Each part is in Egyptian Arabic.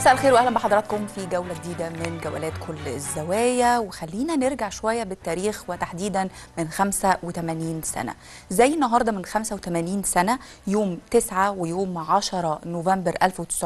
مساء الخير واهلا بحضراتكم في جوله جديده من جولات كل الزوايا وخلينا نرجع شويه بالتاريخ وتحديدا من 85 سنه زي النهارده من 85 سنه يوم 9 ويوم 10 نوفمبر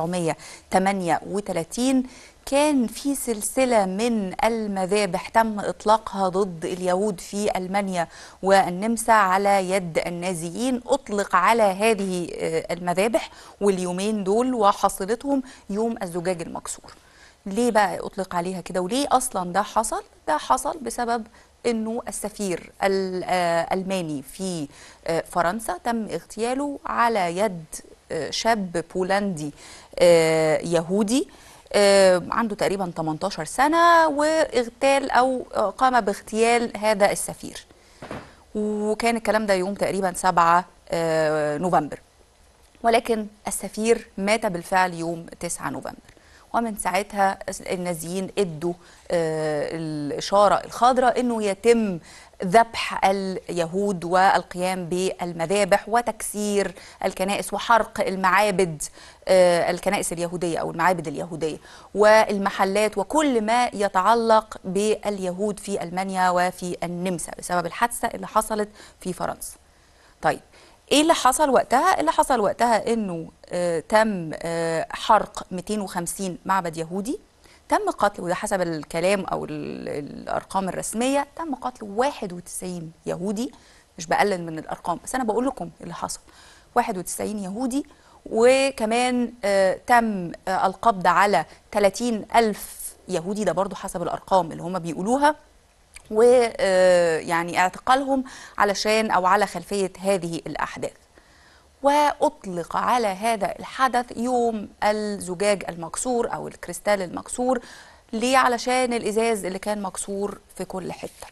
1938 كان في سلسلة من المذابح تم إطلاقها ضد اليهود في ألمانيا والنمسا على يد النازيين أطلق على هذه المذابح واليومين دول وحصلتهم يوم الزجاج المكسور ليه بقى أطلق عليها كده وليه أصلا ده حصل؟ ده حصل بسبب انه السفير الالماني في فرنسا تم اغتياله على يد شاب بولندي يهودي عنده تقريبا 18 سنة واغتال أو قام باغتيال هذا السفير وكان الكلام ده يوم تقريبا 7 نوفمبر ولكن السفير مات بالفعل يوم 9 نوفمبر ومن ساعتها النازيين ادوا الإشارة الخضراء أنه يتم ذبح اليهود والقيام بالمذابح وتكسير الكنائس وحرق المعابد الكنائس اليهودية أو المعابد اليهودية والمحلات وكل ما يتعلق باليهود في ألمانيا وفي النمسا بسبب الحادثة اللي حصلت في فرنسا طيب ايه اللي حصل وقتها اللي حصل وقتها انه آه تم آه حرق 250 معبد يهودي تم قتل وده حسب الكلام او الارقام الرسميه تم قتل 91 يهودي مش بقلل من الارقام بس انا بقول لكم اللي حصل 91 يهودي وكمان آه تم آه القبض على 30 ألف يهودي ده برضو حسب الأرقام اللي هم بيقولوها ويعني اعتقالهم علشان أو على خلفية هذه الأحداث وأطلق على هذا الحدث يوم الزجاج المكسور أو الكريستال المكسور ليه علشان الإزاز اللي كان مكسور في كل حتة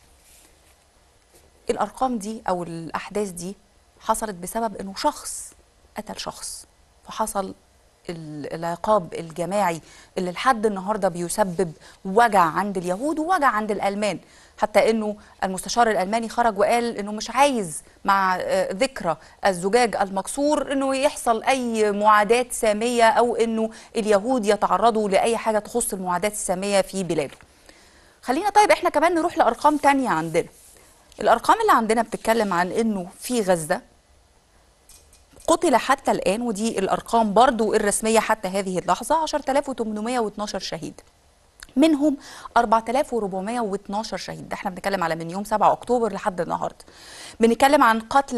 الأرقام دي أو الأحداث دي حصلت بسبب أنه شخص قتل شخص فحصل العقاب الجماعي اللي لحد النهارده بيسبب وجع عند اليهود ووجع عند الالمان حتى انه المستشار الالماني خرج وقال انه مش عايز مع ذكرى الزجاج المكسور انه يحصل اي معاداه ساميه او انه اليهود يتعرضوا لاي حاجه تخص المعاداه الساميه في بلاده. خلينا طيب احنا كمان نروح لارقام تانية عندنا. الارقام اللي عندنا بتتكلم عن انه في غزه قتل حتى الآن ودي الأرقام برضو الرسمية حتى هذه اللحظة 10812 شهيد منهم 4412 شهيد ده احنا بنتكلم على من يوم 7 أكتوبر لحد النهاردة بنتكلم عن قتل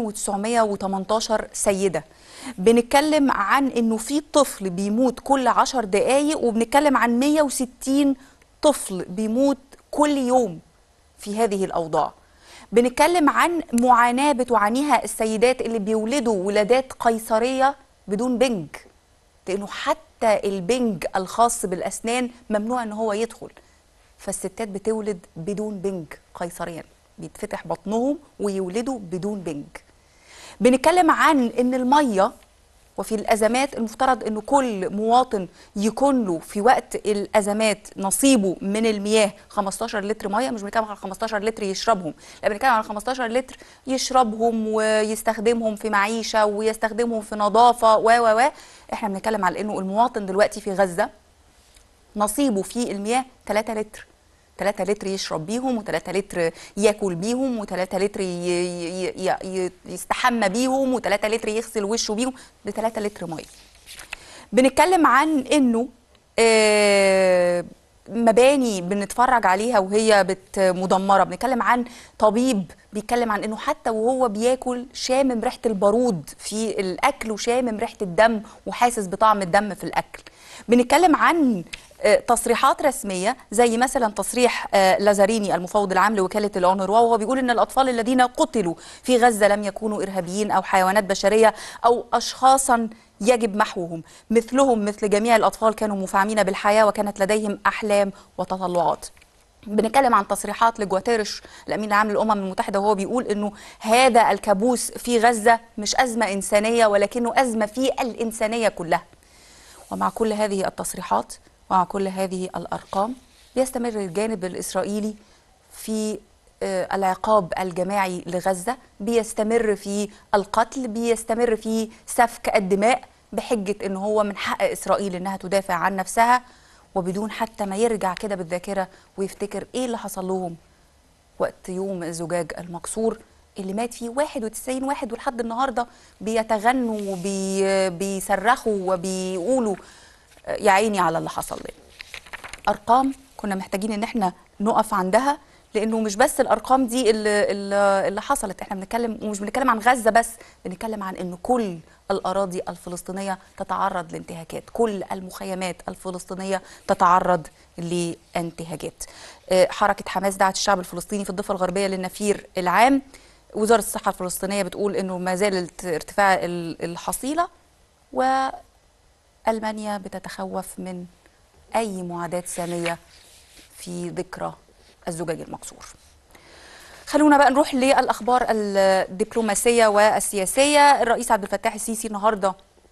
2918 سيدة بنتكلم عن انه في طفل بيموت كل 10 دقايق وبنتكلم عن 160 طفل بيموت كل يوم في هذه الأوضاع بنتكلم عن معاناة بتعانيها السيدات اللي بيولدوا ولادات قيصرية بدون بنج لأنه حتى البنج الخاص بالأسنان ممنوع أن هو يدخل فالستات بتولد بدون بنج قيصريا بيتفتح بطنهم ويولدوا بدون بنج بنتكلم عن أن المية وفي الأزمات المفترض أنه كل مواطن يكون له في وقت الأزمات نصيبه من المياه 15 لتر مية مش بنتكلم على 15 لتر يشربهم لا بنتكلم على 15 لتر يشربهم ويستخدمهم في معيشة ويستخدمهم في نظافة و و و احنا بنتكلم على أنه المواطن دلوقتي في غزة نصيبه في المياه 3 لتر 3 لتر يشرب بيهم و3 لتر ياكل بيهم و3 لتر يستحمى بيهم و3 لتر يغسل وشه بيهم ب 3 لتر ميه. بنتكلم عن انه آه مباني بنتفرج عليها وهي بت مدمره بنتكلم عن طبيب بيتكلم عن انه حتى وهو بياكل شامم ريحه البارود في الاكل وشامم ريحه الدم وحاسس بطعم الدم في الاكل بنتكلم عن تصريحات رسمية زي مثلا تصريح لازاريني المفوض العام لوكالة الأونروا وهو بيقول أن الأطفال الذين قتلوا في غزة لم يكونوا إرهابيين أو حيوانات بشرية أو أشخاصا يجب محوهم مثلهم مثل جميع الأطفال كانوا مفعمين بالحياة وكانت لديهم أحلام وتطلعات بنتكلم عن تصريحات لجواتيرش الامين العام للامم المتحده وهو بيقول انه هذا الكابوس في غزه مش ازمه انسانيه ولكنه ازمه في الانسانيه كلها ومع كل هذه التصريحات ومع كل هذه الارقام يستمر الجانب الاسرائيلي في العقاب الجماعي لغزه بيستمر في القتل بيستمر في سفك الدماء بحجة ان هو من حق اسرائيل انها تدافع عن نفسها وبدون حتى ما يرجع كده بالذاكرة ويفتكر ايه اللي حصل لهم وقت يوم الزجاج المكسور اللي مات فيه 91 واحد ولحد النهارده بيتغنوا وبيصرخوا وبيقولوا يا عيني على اللي حصل لنا. ارقام كنا محتاجين ان احنا نقف عندها لانه مش بس الارقام دي اللي, اللي اللي حصلت احنا بنتكلم ومش بنتكلم عن غزه بس بنتكلم عن ان كل الاراضي الفلسطينيه تتعرض لانتهاكات كل المخيمات الفلسطينيه تتعرض لانتهاكات آه، حركه حماس دعت الشعب الفلسطيني في الضفه الغربيه للنفير العام وزاره الصحه الفلسطينيه بتقول انه ما زال ارتفاع ال- الحصيله والمانيا بتتخوف من اي معاداه ساميه في ذكرى الزجاج المكسور خلونا بقى نروح للاخبار الدبلوماسيه والسياسيه الرئيس عبد الفتاح السيسي النهارده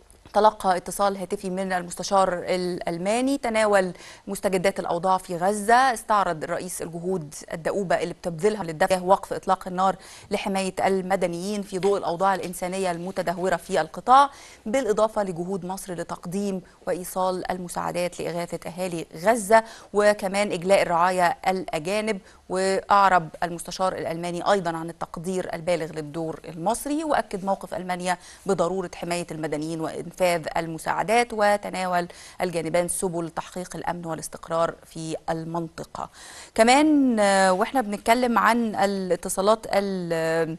تلقى اتصال هاتفي من المستشار الألماني تناول مستجدات الأوضاع في غزة استعرض الرئيس الجهود الدؤوبة اللي بتبذلها للدفع وقف إطلاق النار لحماية المدنيين في ضوء الأوضاع الإنسانية المتدهورة في القطاع بالإضافة لجهود مصر لتقديم وإيصال المساعدات لإغاثة أهالي غزة وكمان إجلاء الرعاية الأجانب وأعرب المستشار الألماني أيضا عن التقدير البالغ للدور المصري وأكد موقف ألمانيا بضرورة حماية المدنيين وإنفاذ المساعدات وتناول الجانبان سبل تحقيق الأمن والاستقرار في المنطقة كمان آه، وإحنا بنتكلم عن الاتصالات ال-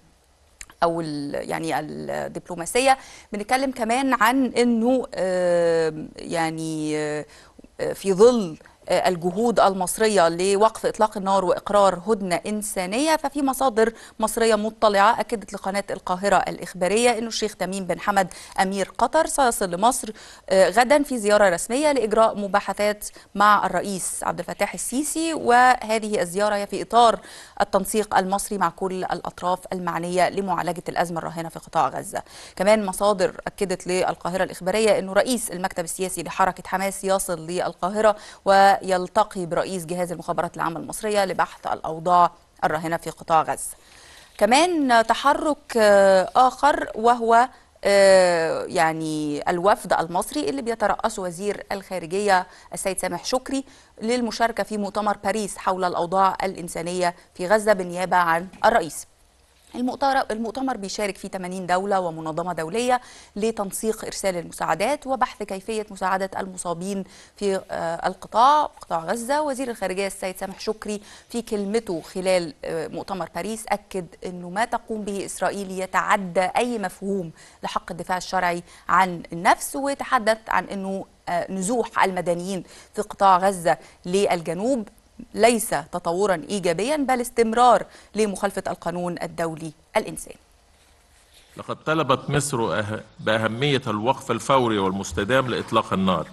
او ال- يعني الدبلوماسيه بنتكلم كمان عن انه آه، يعني آه، في ظل آه، الجهود المصريه لوقف اطلاق النار واقرار هدنه انسانيه ففي مصادر مصريه مطلعه اكدت لقناه القاهره الاخباريه انه الشيخ تميم بن حمد امير قطر سيصل لمصر آه، غدا في زياره رسميه لاجراء مباحثات مع الرئيس عبد الفتاح السيسي وهذه الزياره هي في اطار التنسيق المصري مع كل الاطراف المعنيه لمعالجه الازمه الراهنه في قطاع غزه. كمان مصادر اكدت للقاهره الاخباريه انه رئيس المكتب السياسي لحركه حماس يصل للقاهره ويلتقي برئيس جهاز المخابرات العامه المصريه لبحث الاوضاع الراهنه في قطاع غزه. كمان تحرك آه، آخر وهو آه، يعني الوفد المصري اللي بيترأسه وزير الخارجية السيد سامح شكري للمشاركة في مؤتمر باريس حول الأوضاع الإنسانية في غزة بالنيابة عن الرئيس المؤتمر المؤتمر بيشارك فيه 80 دولة ومنظمة دولية لتنسيق إرسال المساعدات وبحث كيفية مساعدة المصابين في آه، القطاع قطاع غزة وزير الخارجية السيد سامح شكري في كلمته خلال آه، مؤتمر باريس أكد أنه ما تقوم به إسرائيل يتعدى أي مفهوم لحق الدفاع الشرعي عن النفس وتحدث عن أنه آه، نزوح المدنيين في قطاع غزة للجنوب ليس تطورا ايجابيا بل استمرار لمخالفه القانون الدولي الانساني. لقد طلبت مصر أه- بأهمية الوقف الفوري والمستدام لإطلاق النار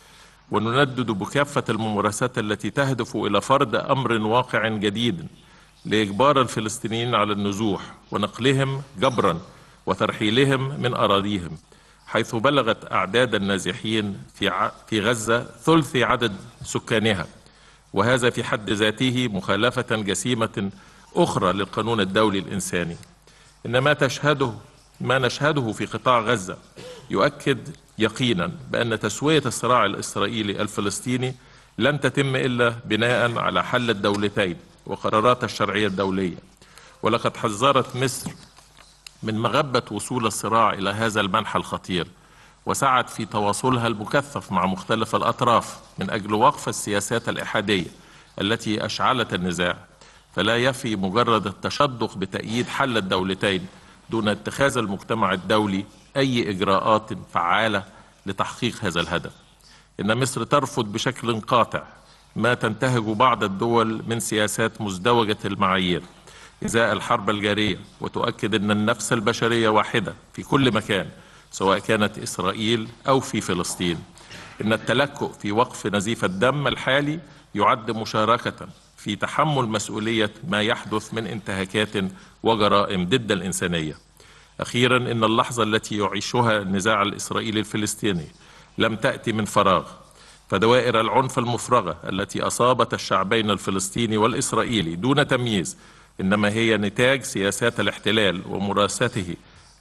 ونندد بكافة الممارسات التي تهدف إلى فرض أمر واقع جديد لإجبار الفلسطينيين على النزوح ونقلهم جبرا وترحيلهم من أراضيهم حيث بلغت أعداد النازحين في ع- في غزة ثلث عدد سكانها وهذا في حد ذاته مخالفة جسيمة أخرى للقانون الدولي الإنساني إن ما تشهده ما نشهده في قطاع غزة يؤكد يقينا بأن تسوية الصراع الإسرائيلي الفلسطيني لن تتم إلا بناء على حل الدولتين وقرارات الشرعية الدولية ولقد حذرت مصر من مغبة وصول الصراع إلى هذا المنحى الخطير وسعت في تواصلها المكثف مع مختلف الأطراف من أجل وقف السياسات الإحادية التي أشعلت النزاع فلا يفي مجرد التشدق بتأييد حل الدولتين دون اتخاذ المجتمع الدولي أي إجراءات فعالة لتحقيق هذا الهدف إن مصر ترفض بشكل قاطع ما تنتهج بعض الدول من سياسات مزدوجة المعايير إزاء الحرب الجارية وتؤكد أن النفس البشرية واحدة في كل مكان سواء كانت إسرائيل أو في فلسطين إن التلكؤ في وقف نزيف الدم الحالي يعد مشاركة في تحمل مسؤولية ما يحدث من انتهاكات وجرائم ضد الإنسانية أخيرا إن اللحظة التي يعيشها النزاع الإسرائيلي الفلسطيني لم تأتي من فراغ فدوائر العنف المفرغة التي أصابت الشعبين الفلسطيني والإسرائيلي دون تمييز إنما هي نتاج سياسات الاحتلال ومراسته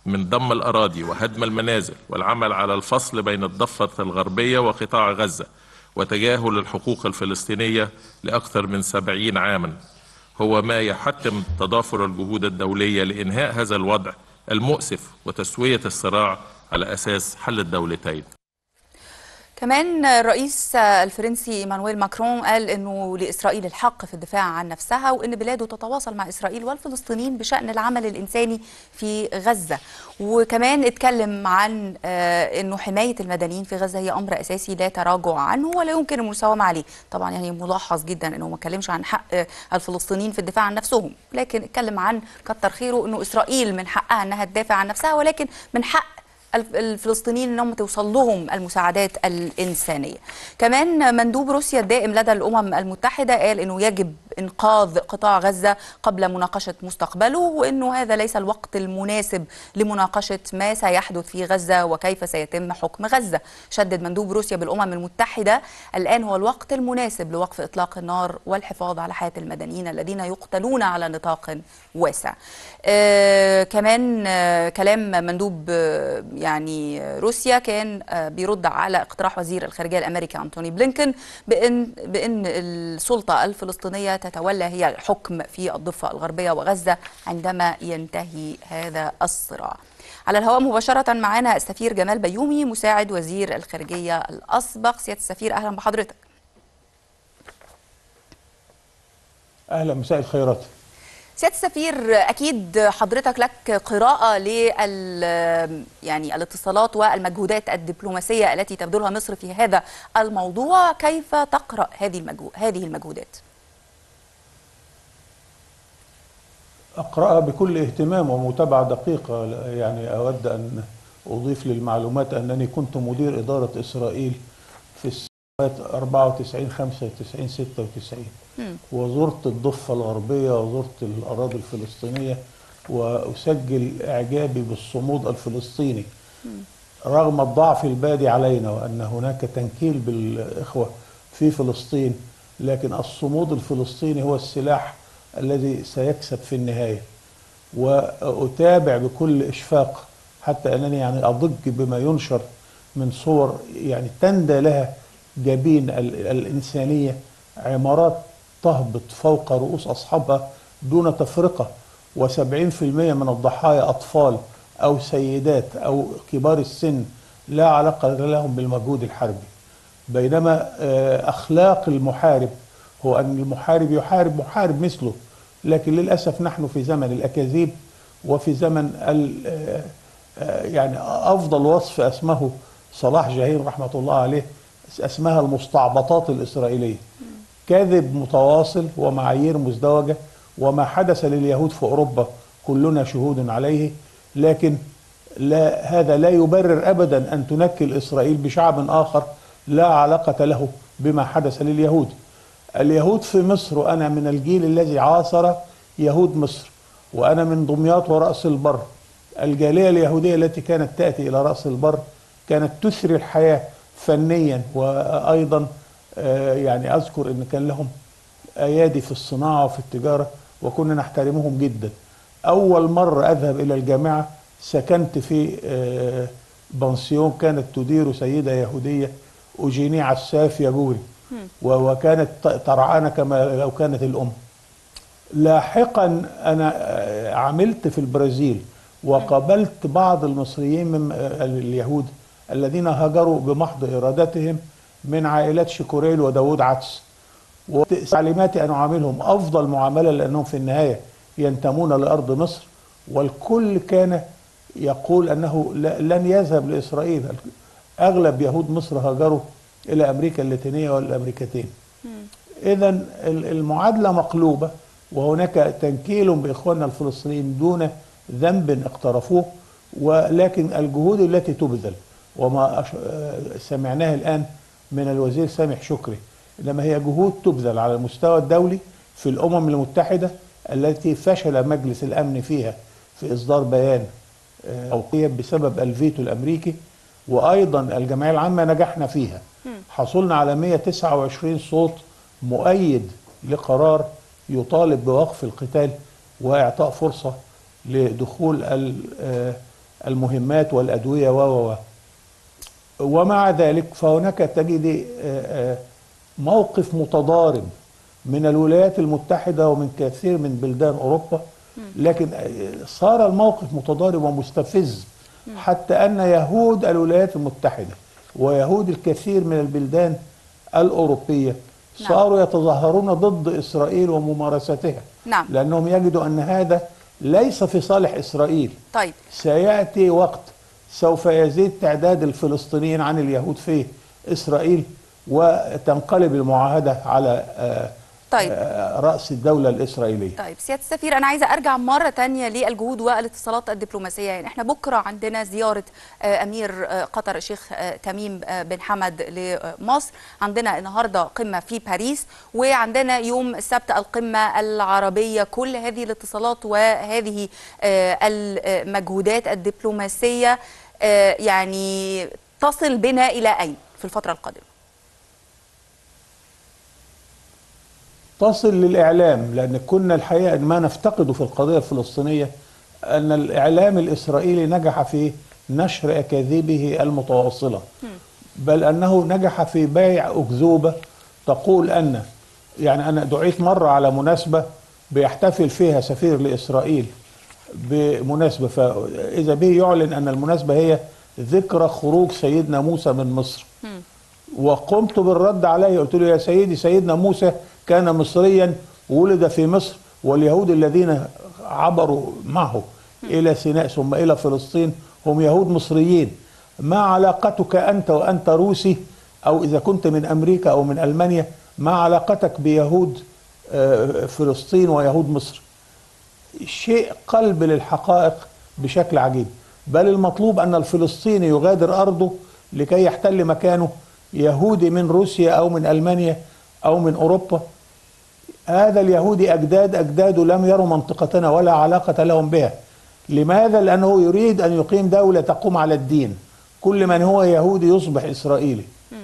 من ضم الأراضي وهدم المنازل والعمل على الفصل بين الضفة الغربية وقطاع غزة وتجاهل الحقوق الفلسطينية لأكثر من سبعين عاما هو ما يحتم تضافر الجهود الدولية لإنهاء هذا الوضع المؤسف وتسوية الصراع على أساس حل الدولتين كمان الرئيس الفرنسي ايمانويل ماكرون قال انه لاسرائيل الحق في الدفاع عن نفسها وان بلاده تتواصل مع اسرائيل والفلسطينيين بشان العمل الانساني في غزه وكمان اتكلم عن آه، انه حمايه المدنيين في غزه هي امر اساسي لا تراجع عنه ولا يمكن المساومه عليه طبعا يعني ملاحظ جدا انه ما اتكلمش عن حق آه، الفلسطينيين في الدفاع عن نفسهم لكن اتكلم عن كتر خيره انه اسرائيل من حقها انها تدافع عن نفسها ولكن من حق الف- الفلسطينيين انهم توصل لهم المساعدات الانسانيه. كمان مندوب روسيا الدائم لدى الامم المتحده قال انه يجب انقاذ قطاع غزه قبل مناقشه مستقبله وانه هذا ليس الوقت المناسب لمناقشه ما سيحدث في غزه وكيف سيتم حكم غزه. شدد مندوب روسيا بالامم المتحده الان هو الوقت المناسب لوقف اطلاق النار والحفاظ على حياه المدنيين الذين يقتلون على نطاق واسع. آه كمان آه كلام مندوب آه يعني روسيا كان آه بيرد على اقتراح وزير الخارجيه الامريكي انتوني بلينكن بان بان السلطه الفلسطينيه تتولى هي الحكم في الضفه الغربيه وغزه عندما ينتهي هذا الصراع. على الهواء مباشره معنا السفير جمال بيومي مساعد وزير الخارجيه الاسبق سياده السفير اهلا بحضرتك. اهلا مساء الخيرات سياده السفير اكيد حضرتك لك قراءه لل يعني الاتصالات والمجهودات الدبلوماسيه التي تبذلها مصر في هذا الموضوع كيف تقرا هذه المجهو... هذه المجهودات اقراها بكل اهتمام ومتابعه دقيقه يعني اود ان اضيف للمعلومات انني كنت مدير اداره اسرائيل في السنوات 94 95 96 مم. وزرت الضفه الغربيه وزرت الاراضي الفلسطينيه واسجل اعجابي بالصمود الفلسطيني رغم الضعف البادي علينا وان هناك تنكيل بالاخوه في فلسطين لكن الصمود الفلسطيني هو السلاح الذي سيكسب في النهايه واتابع بكل اشفاق حتى انني يعني اضج بما ينشر من صور يعني تندى لها جبين ال- الانسانيه عمارات تهبط فوق رؤوس اصحابها دون تفرقه و70% من الضحايا اطفال او سيدات او كبار السن لا علاقه لهم بالمجهود الحربي بينما آه، اخلاق المحارب هو ان المحارب يحارب محارب مثله لكن للاسف نحن في زمن الاكاذيب وفي زمن ال- آه، آه، يعني افضل وصف اسمه صلاح جاهين رحمه الله عليه اسمها المستعبطات الاسرائيليه كذب متواصل ومعايير مزدوجه وما حدث لليهود في اوروبا كلنا شهود عليه لكن لا هذا لا يبرر ابدا ان تنكل اسرائيل بشعب اخر لا علاقه له بما حدث لليهود. اليهود في مصر وانا من الجيل الذي عاصر يهود مصر وانا من دمياط وراس البر. الجاليه اليهوديه التي كانت تاتي الى راس البر كانت تثري الحياه فنيا وايضا آه، يعني اذكر ان كان لهم ايادي في الصناعه وفي التجاره وكنا نحترمهم جدا. اول مره اذهب الى الجامعه سكنت في آه، بنسيون كانت تدير سيده يهوديه اوجيني عساف يجوري و- وكانت ت- ترعانا كما لو كانت الام. لاحقا انا آه، عملت في البرازيل وقابلت بعض المصريين من آه، اليهود الذين هاجروا بمحض ارادتهم من عائلات شيكوريل وداوود عدس وتعليماتي ان اعاملهم افضل معامله لانهم في النهايه ينتمون لارض مصر والكل كان يقول انه ل- لن يذهب لاسرائيل اغلب يهود مصر هاجروا الى امريكا اللاتينيه والامريكتين اذا ال- المعادله مقلوبه وهناك تنكيل باخواننا الفلسطينيين دون ذنب اقترفوه ولكن الجهود التي تبذل وما أش- آه، سمعناه الان من الوزير سامح شكري انما هي جهود تبذل على المستوى الدولي في الامم المتحده التي فشل مجلس الامن فيها في اصدار بيان آه، توقيع بسبب الفيتو الامريكي وايضا الجمعيه العامه نجحنا فيها حصلنا على 129 صوت مؤيد لقرار يطالب بوقف القتال واعطاء فرصه لدخول ال- آه، المهمات والأدوية و و و ومع ذلك فهناك تجد آه، آه، موقف متضارب من الولايات المتحدة ومن كثير من بلدان أوروبا لكن آه، صار الموقف متضارب ومستفز حتى أن يهود الولايات المتحدة ويهود الكثير من البلدان الأوروبية نعم. صاروا يتظاهرون ضد إسرائيل وممارستها نعم. لأنهم يجدوا أن هذا ليس في صالح إسرائيل طيب سيأتي وقت سوف يزيد تعداد الفلسطينيين عن اليهود في إسرائيل وتنقلب المعاهدة على آه، طيب. آه، رأس الدولة الإسرائيلية طيب سياده السفير انا عايزه ارجع مره تانية للجهود والاتصالات الدبلوماسيه يعني احنا بكره عندنا زياره آه، امير آه، قطر الشيخ آه، تميم آه، بن حمد لمصر عندنا النهارده قمه في باريس وعندنا يوم السبت القمه العربيه كل هذه الاتصالات وهذه آه، المجهودات الدبلوماسيه آه، يعني تصل بنا الى اين في الفتره القادمه تصل للإعلام لأن كنا الحقيقة ما نفتقده في القضية الفلسطينية أن الإعلام الإسرائيلي نجح في نشر أكاذيبه المتواصلة بل أنه نجح في بيع أكذوبة تقول أن يعني أنا دعيت مرة على مناسبة بيحتفل فيها سفير لإسرائيل بمناسبة فإذا به يعلن أن المناسبة هي ذكرى خروج سيدنا موسى من مصر وقمت بالرد عليه قلت له يا سيدي سيدنا موسى كان مصريا ولد في مصر واليهود الذين عبروا معه إلى سيناء ثم إلى فلسطين هم يهود مصريين ما علاقتك أنت وأنت روسي أو إذا كنت من أمريكا أو من ألمانيا ما علاقتك بيهود آه، فلسطين ويهود مصر شيء قلب للحقائق بشكل عجيب بل المطلوب أن الفلسطيني يغادر أرضه لكي يحتل مكانه يهودي من روسيا أو من ألمانيا أو من أوروبا هذا اليهودي أجداد أجداده لم يروا منطقتنا ولا علاقة لهم بها لماذا؟ لأنه يريد أن يقيم دولة تقوم على الدين كل من هو يهودي يصبح إسرائيلي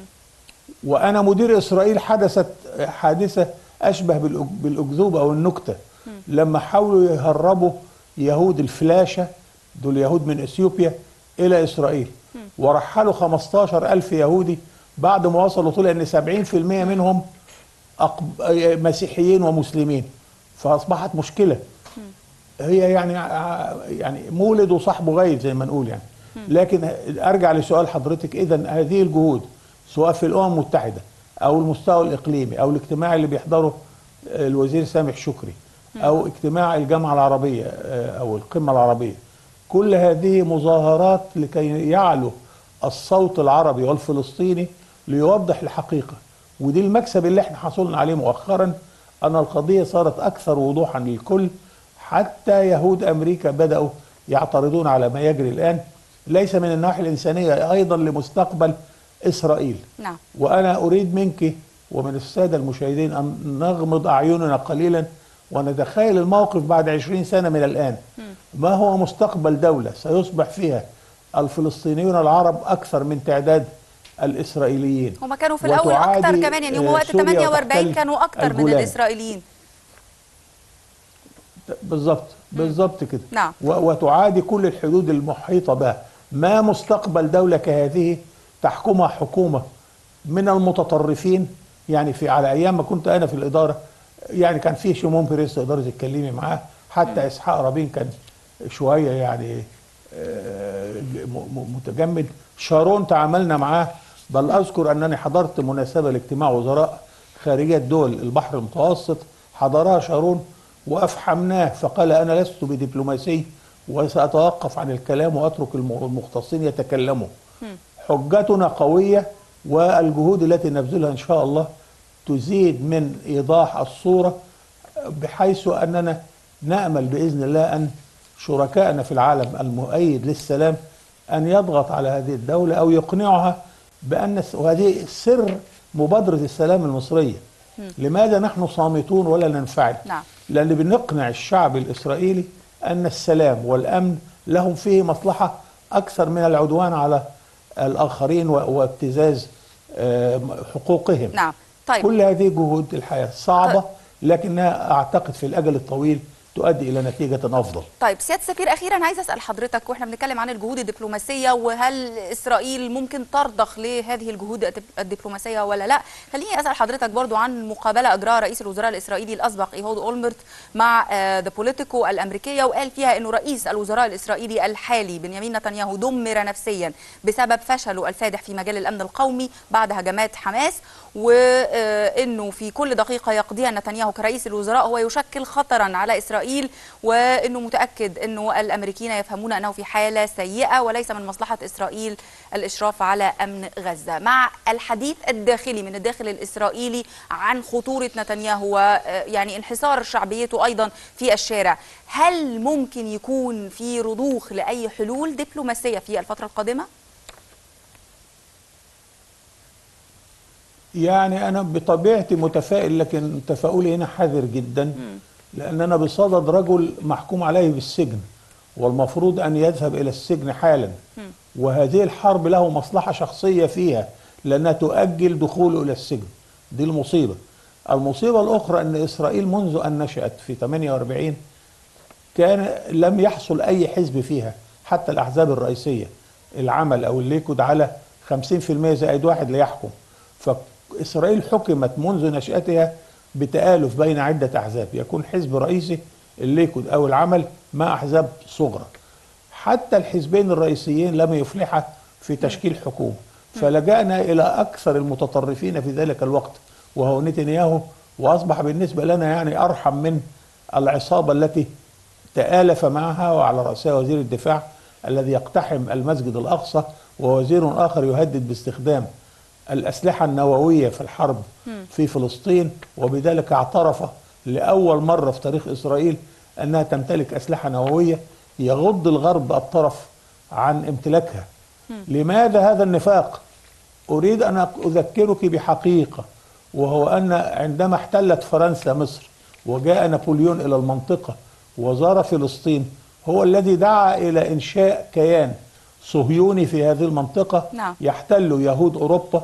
وأنا مدير إسرائيل حدثت حادثة أشبه بالأج- بالأكذوبة أو النكتة لما حاولوا يهربوا يهود الفلاشة دول يهود من إثيوبيا إلى إسرائيل ورحلوا 15 ألف يهودي بعد ما وصلوا طلع أن 70% منهم أقب... مسيحيين ومسلمين فأصبحت مشكلة هي يعني ع- يعني مولد وصاحبه غايب زي ما نقول يعني لكن ارجع لسؤال حضرتك اذا هذه الجهود سواء في الامم المتحده او المستوى الاقليمي او الاجتماع اللي بيحضره الوزير سامح شكري او اجتماع الجامعه العربيه آه، او القمه العربيه كل هذه مظاهرات لكي يعلو الصوت العربي والفلسطيني ليوضح الحقيقه ودي المكسب اللي احنا حصلنا عليه مؤخرا ان القضيه صارت اكثر وضوحا للكل حتى يهود امريكا بداوا يعترضون على ما يجري الان ليس من الناحيه الانسانيه ايضا لمستقبل اسرائيل نعم وانا اريد منك ومن الساده المشاهدين ان نغمض اعيننا قليلا ونتخيل الموقف بعد عشرين سنه من الان ما هو مستقبل دوله سيصبح فيها الفلسطينيون العرب اكثر من تعداد الاسرائيليين هما كانوا في الاول وتعادي، اكتر كمان يعني هم آه، وقت سوريا 48 وتحتل كانوا اكتر من الجولان. الاسرائيليين بالظبط بالظبط كده نعم. و- وتعادي كل الحدود المحيطة بها ما مستقبل دولة كهذه تحكمها حكومة من المتطرفين يعني في على أيام ما كنت أنا في الإدارة يعني كان في شيمون بيريس تقدري تتكلمي معاه حتى إسحاق رابين كان شوية يعني آه، م- م- متجمد شارون تعاملنا معاه بل أذكر أنني حضرت مناسبة لاجتماع وزراء خارجية دول البحر المتوسط حضرها شارون وافحمناه فقال انا لست بدبلوماسي وساتوقف عن الكلام واترك الم- المختصين يتكلموا حجتنا قويه والجهود التي نبذلها ان شاء الله تزيد من ايضاح الصوره بحيث اننا نامل باذن الله ان شركائنا في العالم المؤيد للسلام ان يضغط على هذه الدوله او يقنعها بان وهذه سر مبادره السلام المصريه لماذا نحن صامتون ولا ننفعل نعم. لأن بنقنع الشعب الإسرائيلي أن السلام والأمن لهم فيه مصلحة أكثر من العدوان على الآخرين و- وابتزاز آه، حقوقهم نعم طيب كل هذه جهود الحياة صعبة طيب. لكنها أعتقد في الأجل الطويل تؤدي الى نتيجه افضل طيب سياده السفير اخيرا عايز اسال حضرتك واحنا بنتكلم عن الجهود الدبلوماسيه وهل اسرائيل ممكن ترضخ لهذه الجهود الدب- الدبلوماسيه ولا لا خليني اسال حضرتك برضو عن مقابله اجراها رئيس الوزراء الاسرائيلي الاسبق ايهود اولمرت مع ذا بوليتيكو الامريكيه وقال فيها انه رئيس الوزراء الاسرائيلي الحالي بنيامين نتنياهو دمر نفسيا بسبب فشله الفادح في مجال الامن القومي بعد هجمات حماس وانه في كل دقيقه يقضيها نتنياهو كرئيس الوزراء هو يشكل خطرا على اسرائيل وانه متاكد انه الامريكيين يفهمون انه في حاله سيئه وليس من مصلحه اسرائيل الاشراف على امن غزه مع الحديث الداخلي من الداخل الاسرائيلي عن خطوره نتنياهو ويعني انحسار شعبيته ايضا في الشارع هل ممكن يكون في رضوخ لاي حلول دبلوماسيه في الفتره القادمه يعني انا بطبيعتي متفائل لكن تفاؤلي هنا حذر جدا لان انا بصدد رجل محكوم عليه بالسجن والمفروض ان يذهب الى السجن حالا وهذه الحرب له مصلحه شخصيه فيها لانها تؤجل دخوله الى السجن دي المصيبه المصيبه الاخرى ان اسرائيل منذ ان نشات في 48 كان لم يحصل اي حزب فيها حتى الاحزاب الرئيسيه العمل او الليكود على 50% زائد واحد ليحكم فاسرائيل حكمت منذ نشاتها بتالف بين عده احزاب يكون حزب رئيسي الليكود او العمل مع احزاب صغرى حتى الحزبين الرئيسيين لم يفلحا في تشكيل حكومه فلجأنا الى اكثر المتطرفين في ذلك الوقت وهو نتنياهو واصبح بالنسبه لنا يعني ارحم من العصابه التي تآلف معها وعلى رأسها وزير الدفاع الذي يقتحم المسجد الأقصى ووزير آخر يهدد باستخدام الأسلحة النووية في الحرب في فلسطين وبذلك اعترف لأول مرة في تاريخ إسرائيل أنها تمتلك أسلحة نووية يغض الغرب الطرف عن امتلاكها لماذا هذا النفاق أريد أن أذكرك بحقيقة وهو أن عندما احتلت فرنسا مصر وجاء نابليون إلى المنطقة وزار فلسطين هو الذي دعا إلى إنشاء كيان صهيوني في هذه المنطقة نعم. يحتل يهود أوروبا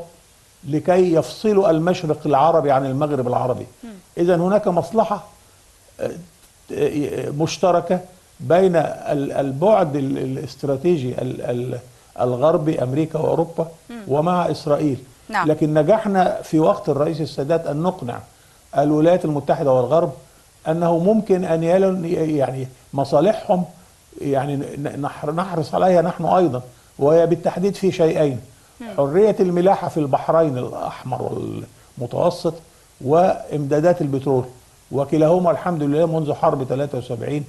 لكي يفصلوا المشرق العربي عن المغرب العربي إذا هناك مصلحة آه، آه، مشتركة بين ال- البعد ال- الاستراتيجي ال- ال- الغربي أمريكا وأوروبا ومع إسرائيل نعم. لكن نجحنا في وقت الرئيس السادات أن نقنع الولايات المتحدة والغرب أنه ممكن أن يلن يعني مصالحهم يعني ن- نحر- نحرص عليها نحن أيضا وهي بالتحديد في شيئين حرية الملاحة في البحرين الأحمر والمتوسط وإمدادات البترول وكلاهما الحمد لله منذ حرب 73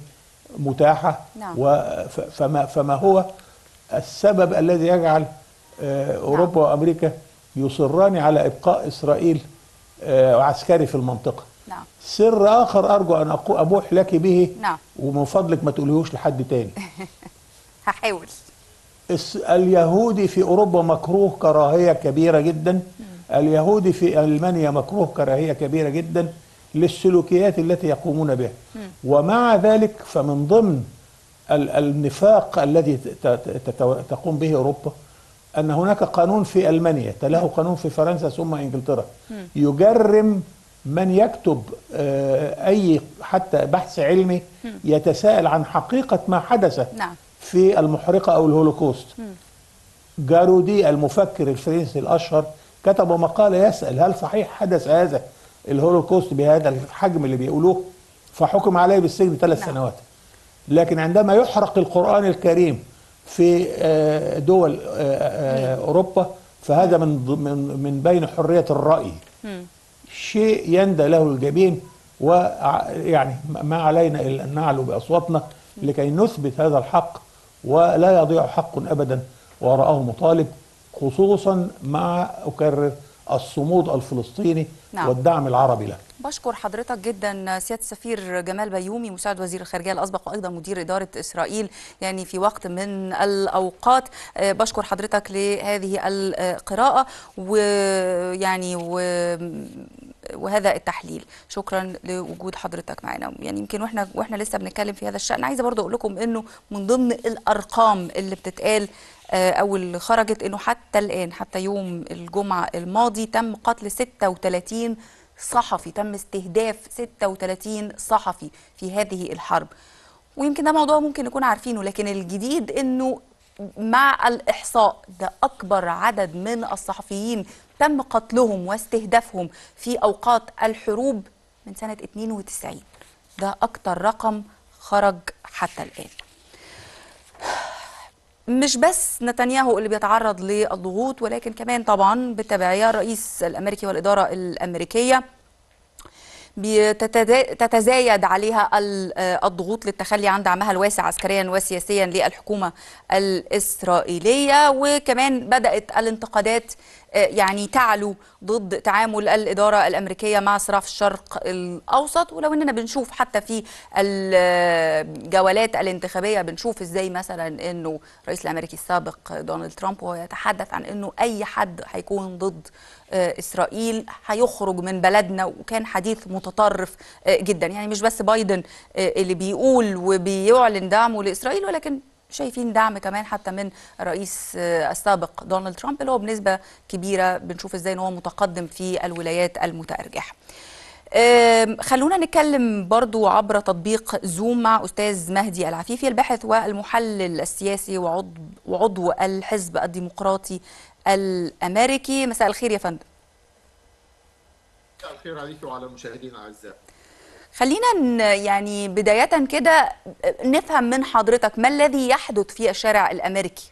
متاحة نعم. وف- فما, فما هو السبب الذي يجعل آه، أوروبا وأمريكا يصران على إبقاء إسرائيل آه، عسكري في المنطقة نعم سر آخر أرجو أن أقو- أبوح لك به نعم. ومن فضلك ما تقوليهوش لحد تاني هحاول الس- اليهودي في اوروبا مكروه كراهيه كبيره جدا اليهودي في المانيا مكروه كراهيه كبيره جدا للسلوكيات التي يقومون بها ومع ذلك فمن ضمن ال- النفاق الذي ت- ت- تت- تقوم به اوروبا ان هناك قانون في المانيا تلاه قانون في فرنسا ثم انجلترا يجرم من يكتب آه، اي حتى بحث علمي يتساءل عن حقيقه ما حدث نعم. في المحرقه او الهولوكوست جارودي المفكر الفرنسي الاشهر كتب مقاله يسال هل صحيح حدث هذا الهولوكوست بهذا الحجم اللي بيقولوه فحكم عليه بالسجن ثلاث نعم. سنوات لكن عندما يحرق القران الكريم في آه، دول آه، آه، اوروبا فهذا من ض- من من بين حريه الراي شيء يندى له الجبين ويعني ما علينا الا ان نعلو باصواتنا لكي نثبت هذا الحق ولا يضيع حق ابدا وراءه مطالب خصوصا مع اكرر الصمود الفلسطيني نعم. والدعم العربي له بشكر حضرتك جدا سياده السفير جمال بيومي مساعد وزير الخارجيه الاسبق وايضا مدير اداره اسرائيل يعني في وقت من الاوقات آه، بشكر حضرتك لهذه القراءه ويعني و وهذا التحليل شكرا لوجود حضرتك معنا يعني يمكن واحنا واحنا لسه بنتكلم في هذا الشان عايزه برضو اقول لكم انه من ضمن الارقام اللي بتتقال آه، او اللي خرجت انه حتى الان حتى يوم الجمعه الماضي تم قتل 36 صحفي تم استهداف 36 صحفي في هذه الحرب ويمكن ده موضوع ممكن نكون عارفينه لكن الجديد انه مع الإحصاء ده أكبر عدد من الصحفيين تم قتلهم واستهدافهم في أوقات الحروب من سنة 92 ده أكتر رقم خرج حتى الآن مش بس نتنياهو اللي بيتعرض للضغوط ولكن كمان طبعا بالتبعية الرئيس الأمريكي والإدارة الأمريكية تتزايد عليها الضغوط للتخلي عن دعمها الواسع عسكريا وسياسيا للحكومة الإسرائيلية وكمان بدأت الانتقادات يعني تعلو ضد تعامل الإدارة الأمريكية مع صراع في الشرق الأوسط ولو أننا بنشوف حتى في الجولات الانتخابية بنشوف إزاي مثلا أنه الرئيس الأمريكي السابق دونالد ترامب وهو يتحدث عن أنه أي حد هيكون ضد إسرائيل هيخرج من بلدنا وكان حديث متطرف جدا يعني مش بس بايدن اللي بيقول وبيعلن دعمه لإسرائيل ولكن شايفين دعم كمان حتى من الرئيس السابق دونالد ترامب اللي هو بنسبة كبيرة بنشوف ازاي ان هو متقدم في الولايات المتأرجحة خلونا نتكلم برضو عبر تطبيق زوم مع أستاذ مهدي العفيفي الباحث والمحلل السياسي وعضو, وعضو الحزب الديمقراطي الأمريكي مساء الخير يا فندم مساء الخير عليك وعلى المشاهدين الأعزاء خلينا يعني بداية كده نفهم من حضرتك ما الذي يحدث في الشارع الأمريكي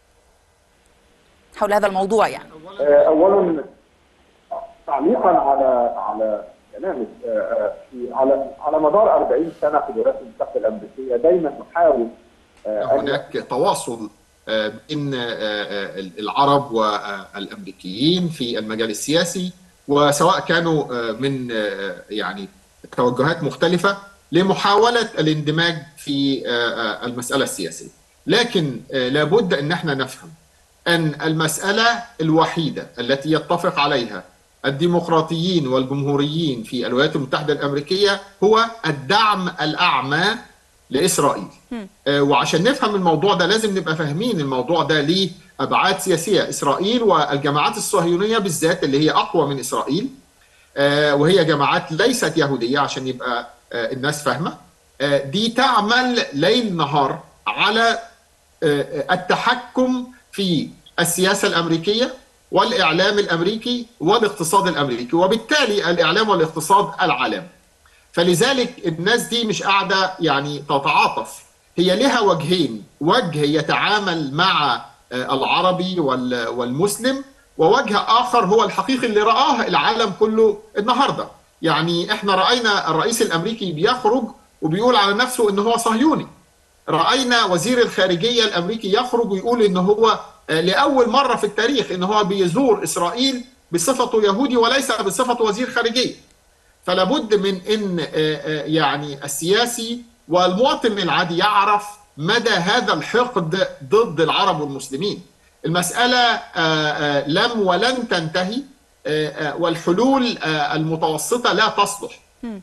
حول هذا الموضوع يعني أولا تعليقا على على كلامك في على على مدار 40 سنه في الولايات المتحده الامريكيه دايما نحاول هناك تواصل بين العرب والامريكيين في المجال السياسي وسواء كانوا من يعني توجهات مختلفه لمحاوله الاندماج في المساله السياسيه لكن لابد ان احنا نفهم ان المساله الوحيده التي يتفق عليها الديمقراطيين والجمهوريين في الولايات المتحده الامريكيه هو الدعم الاعمى لاسرائيل. آه وعشان نفهم الموضوع ده لازم نبقى فاهمين الموضوع ده ليه ابعاد سياسيه، اسرائيل والجماعات الصهيونيه بالذات اللي هي اقوى من اسرائيل آه وهي جماعات ليست يهوديه عشان يبقى آه الناس فاهمه دي تعمل ليل نهار على التحكم في السياسه الامريكيه والاعلام الامريكي والاقتصاد الامريكي وبالتالي الاعلام والاقتصاد العالم فلذلك الناس دي مش قاعده يعني تتعاطف هي لها وجهين وجه يتعامل مع العربي والمسلم ووجه اخر هو الحقيقي اللي راه العالم كله النهارده يعني احنا راينا الرئيس الامريكي بيخرج وبيقول على نفسه ان هو صهيوني راينا وزير الخارجيه الامريكي يخرج ويقول ان هو لاول مره في التاريخ ان هو بيزور اسرائيل بصفته يهودي وليس بصفته وزير خارجيه فلا بد من ان يعني السياسي والمواطن العادي يعرف مدى هذا الحقد ضد العرب والمسلمين المساله لم ولن تنتهي والحلول المتوسطه لا تصلح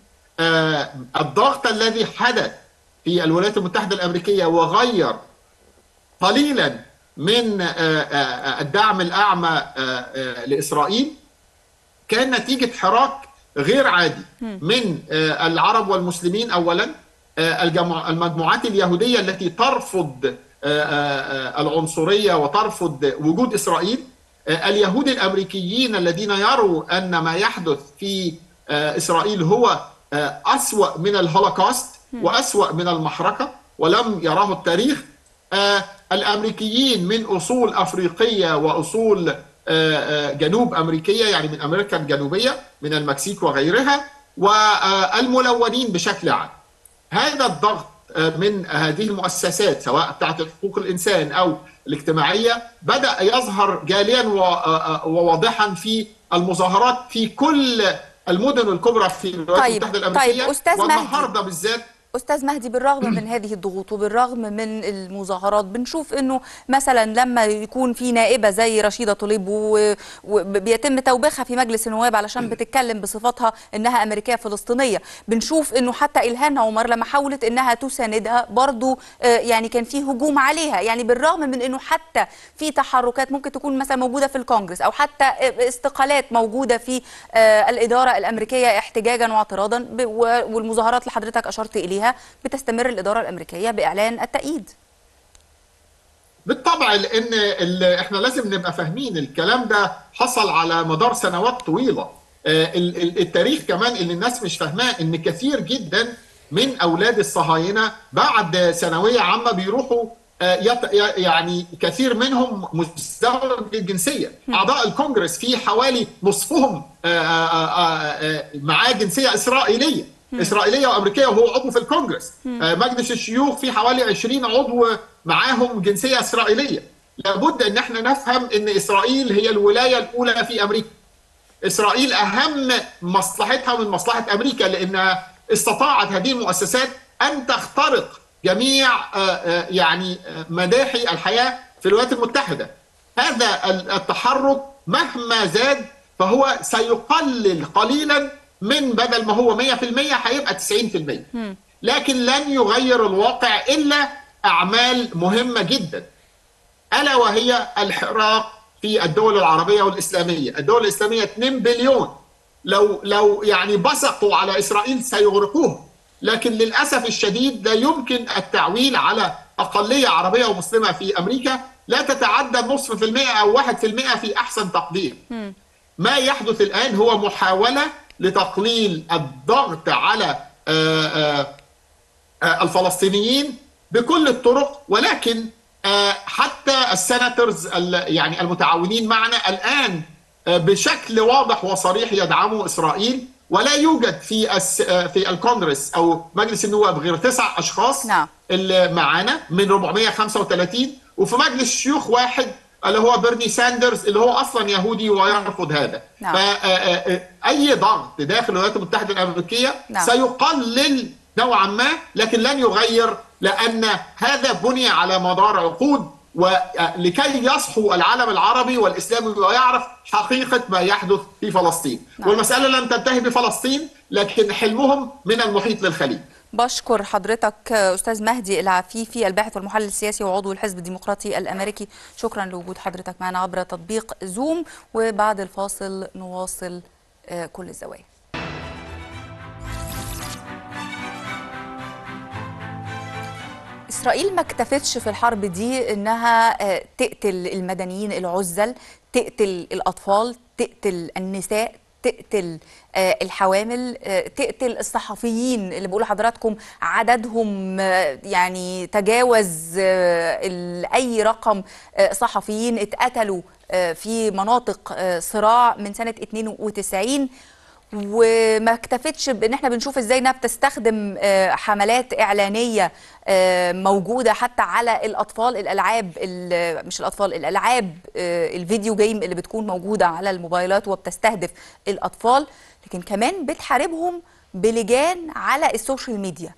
الضغط الذي حدث في الولايات المتحده الامريكيه وغير قليلا من الدعم الاعمى لاسرائيل كان نتيجه حراك غير عادي من العرب والمسلمين اولا المجموعات اليهوديه التي ترفض العنصريه وترفض وجود اسرائيل اليهود الامريكيين الذين يروا ان ما يحدث في اسرائيل هو اسوا من الهولوكوست واسوا من المحرقه ولم يراه التاريخ الامريكيين من اصول افريقيه واصول جنوب امريكيه يعني من امريكا الجنوبيه من المكسيك وغيرها والملونين بشكل عام. هذا الضغط من هذه المؤسسات سواء بتاعت حقوق الانسان او الاجتماعيه بدا يظهر جاليا وواضحا في المظاهرات في كل المدن الكبرى في الولايات طيب المتحده الامريكيه طيب استاذ والنهارده بالذات استاذ مهدي بالرغم من هذه الضغوط وبالرغم من المظاهرات بنشوف انه مثلا لما يكون في نائبه زي رشيده طليب و- وبيتم توبيخها في مجلس النواب علشان بتتكلم بصفتها انها امريكيه فلسطينيه بنشوف انه حتى الهان عمر لما حاولت انها تساندها برضو آه، يعني كان في هجوم عليها يعني بالرغم من انه حتى في تحركات ممكن تكون مثلا موجوده في الكونجرس او حتى آه، استقالات موجوده في آه، الاداره الامريكيه احتجاجا واعتراضا ب- و- والمظاهرات اللي حضرتك اشرت اليها بتستمر الاداره الامريكيه باعلان التأييد بالطبع لان ال- احنا لازم نبقى فاهمين الكلام ده حصل على مدار سنوات طويله آه، ال- ال- التاريخ كمان اللي الناس مش فاهماه ان كثير جدا من اولاد الصهاينه بعد ثانويه عامه بيروحوا آه، يط- ي- يعني كثير منهم مزدوج الجنسيه اعضاء الكونجرس في حوالي نصفهم آه، آه، آه، آه، معاه جنسيه اسرائيليه اسرائيليه وامريكيه وهو عضو في الكونجرس آه، مجلس الشيوخ في حوالي 20 عضو معاهم جنسيه اسرائيليه لابد ان احنا نفهم ان اسرائيل هي الولايه الاولى في امريكا اسرائيل اهم مصلحتها من مصلحه امريكا لانها استطاعت هذه المؤسسات ان تخترق جميع آه، آه، يعني آه، مداحي الحياه في الولايات المتحده هذا ال- التحرك مهما زاد فهو سيقلل قليلا من بدل ما هو 100% هيبقى 90% لكن لن يغير الواقع الا اعمال مهمه جدا الا وهي الحراك في الدول العربيه والاسلاميه، الدول الاسلاميه 2 بليون لو لو يعني بصقوا على اسرائيل سيغرقوها، لكن للاسف الشديد لا يمكن التعويل على اقليه عربيه ومسلمه في امريكا لا تتعدى نصف في المئة او واحد في المئة في احسن تقدير. ما يحدث الان هو محاوله لتقليل الضغط على آه، آه، آه، الفلسطينيين بكل الطرق ولكن آه، حتى السناترز ال- يعني المتعاونين معنا الان آه، بشكل واضح وصريح يدعموا اسرائيل ولا يوجد في الس- آه، في الكونغرس او مجلس النواب غير تسع اشخاص نعم. اللي معانا من 435 وفي مجلس الشيوخ واحد اللي هو بيرني ساندرز اللي هو اصلا يهودي ويرفض هذا نعم. فاي ضغط داخل الولايات المتحده الامريكيه نعم. سيقلل نوعا ما لكن لن يغير لان هذا بني على مدار عقود ولكي يصحو العالم العربي والاسلامي ويعرف حقيقه ما يحدث في فلسطين نعم. والمساله لن تنتهي بفلسطين لكن حلمهم من المحيط للخليج بشكر حضرتك استاذ مهدي العفيفي الباحث والمحلل السياسي وعضو الحزب الديمقراطي الامريكي شكرا لوجود حضرتك معنا عبر تطبيق زوم وبعد الفاصل نواصل آه، كل الزوايا إسرائيل ما اكتفتش في الحرب دي إنها آه، تقتل المدنيين العزل تقتل الأطفال تقتل النساء تقتل آه، الحوامل آه، تقتل الصحفيين اللي بقول لحضراتكم عددهم آه، يعني تجاوز آه، ال- أي رقم آه، صحفيين اتقتلوا آه، في مناطق آه، صراع من سنة 92 وما اكتفتش بان احنا بنشوف ازاي انها بتستخدم آه، حملات اعلانيه آه، موجوده حتى على الاطفال الالعاب ال- مش الاطفال الالعاب آه، الفيديو جيم اللي بتكون موجوده على الموبايلات وبتستهدف الاطفال لكن كمان بتحاربهم بلجان على السوشيال ميديا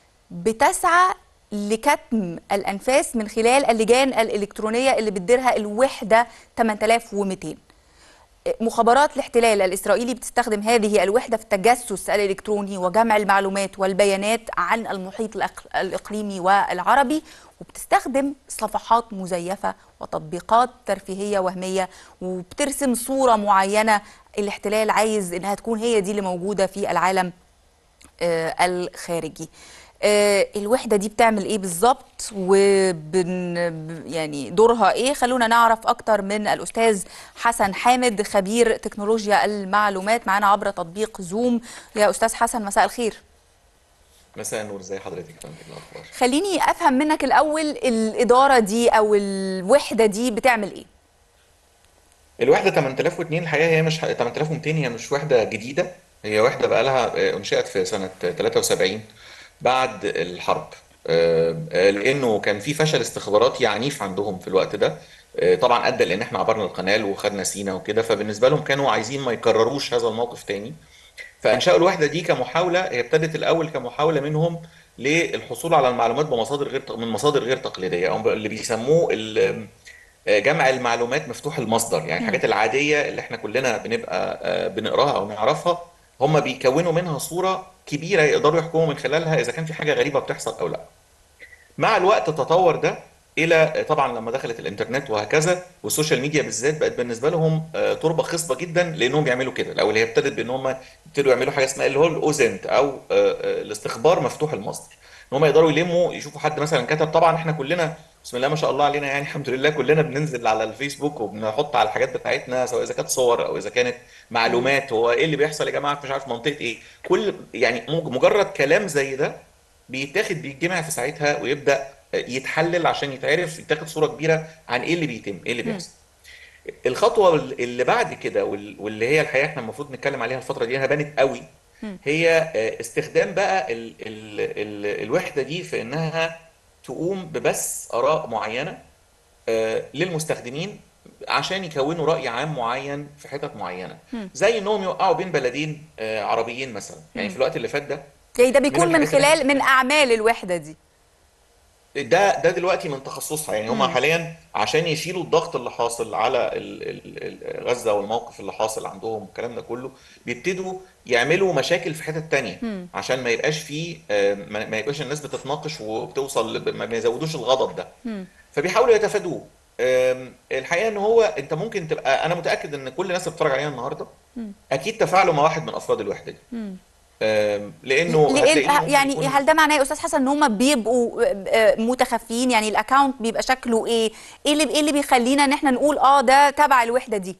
بتسعى لكتم الانفاس من خلال اللجان الالكترونيه اللي بتديرها الوحده 8200 مخابرات الاحتلال الإسرائيلي بتستخدم هذه الوحدة في التجسس الإلكتروني وجمع المعلومات والبيانات عن المحيط الأق- الإقليمي والعربي وبتستخدم صفحات مزيفة وتطبيقات ترفيهية وهمية وبترسم صورة معينة الاحتلال عايز إنها تكون هي دي اللي موجودة في العالم آه، الخارجي آه، الوحدة دي بتعمل ايه بالظبط وبن ب- يعني دورها ايه خلونا نعرف اكتر من الاستاذ حسن حامد خبير تكنولوجيا المعلومات معانا عبر تطبيق زوم يا استاذ حسن مساء الخير مساء النور ازي حضرتك يا فندم إيه الاخبار خليني افهم منك الاول الادارة دي او الوحدة دي بتعمل ايه الوحده 8002 الحقيقه هي مش 8200 هي مش وحده جديده هي وحده بقى لها انشئت في سنه 73 بعد الحرب آه، آه، لانه كان في فشل استخباراتي عنيف عندهم في الوقت ده آه، طبعا ادى لان احنا عبرنا القناه وخدنا سينا وكده فبالنسبه لهم كانوا عايزين ما يكرروش هذا الموقف تاني فانشأوا الوحده دي كمحاوله هي ابتدت الاول كمحاوله منهم للحصول على المعلومات بمصادر غير من مصادر غير تقليديه او اللي بيسموه ال- جمع المعلومات مفتوح المصدر يعني الحاجات العاديه اللي احنا كلنا بنبقى آه، بنقراها او نعرفها هم بيكونوا منها صوره كبيره يقدروا يحكموا من خلالها اذا كان في حاجه غريبه بتحصل او لا مع الوقت تطور ده الى طبعا لما دخلت الانترنت وهكذا والسوشيال ميديا بالذات بقت بالنسبه لهم آه، تربه خصبه جدا لانهم يعملوا كده الاول هي ابتدت بان هم يبتدوا يعملوا حاجه اسمها اللي هو الاوزنت او آه، آه، الاستخبار مفتوح المصدر ان هم يقدروا يلموا يشوفوا حد مثلا كتب طبعا احنا كلنا بسم الله ما شاء الله علينا يعني الحمد لله كلنا بننزل على الفيسبوك وبنحط على الحاجات بتاعتنا سواء اذا كانت صور او اذا كانت معلومات هو ايه اللي بيحصل يا جماعه في مش عارف منطقه ايه كل يعني مج- مجرد كلام زي ده بيتاخد بيتجمع في ساعتها ويبدا يتحلل عشان يتعرف يتاخد صوره كبيره عن ايه اللي بيتم ايه اللي بيحصل الخطوه اللي بعد كده وال- واللي هي الحقيقه احنا المفروض نتكلم عليها الفتره دي انها بانت قوي هي آه، استخدام بقى ال ال ال الوحده دي في انها تقوم ببث اراء معينه آه، للمستخدمين عشان يكونوا راي عام معين في حتت معينه زي انهم يوقعوا بين بلدين آه، عربيين مثلا يعني في الوقت اللي فات ده يعني ده بيكون من الحاجات اللي خلال من اعمال الوحده دي ده ده دلوقتي من تخصصها يعني هم حاليا عشان يشيلوا الضغط اللي حاصل على ال- ال- ال- غزة والموقف اللي حاصل عندهم والكلام ده كله بيبتدوا يعملوا مشاكل في حتت تانية عشان ما يبقاش فيه آه، ما ما يبقاش الناس بتتناقش وبتوصل ل- ما ما يزودوش الغضب ده فبيحاولوا يتفادوه آم، الحقيقة ان هو انت ممكن تبقى انا متأكد ان كل الناس اللي بتتفرج علينا النهارده اكيد تفاعلوا مع واحد من افراد الوحدة دي آم، لانه لان هتلاقيه ممكن يعني يكون- هل ده معناه يا استاذ حسن ان هم بيبقوا آه، آه، متخفيين يعني الاكونت بيبقى شكله ايه ايه اللي ايه اللي بيخلينا ان احنا نقول اه ده تبع الوحده دي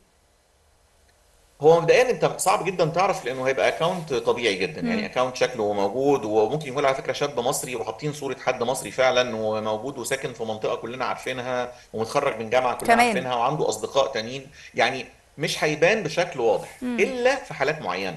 هو مبدئيا انت صعب جدا تعرف لانه هيبقى اكونت طبيعي جدا يعني اكونت شكله موجود وممكن يكون على فكره شاب مصري وحاطين صوره حد مصري فعلا وموجود وساكن في منطقه كلنا عارفينها ومتخرج من جامعه كلنا كمان. عارفينها وعنده اصدقاء تانيين يعني مش هيبان بشكل واضح الا في حالات معينه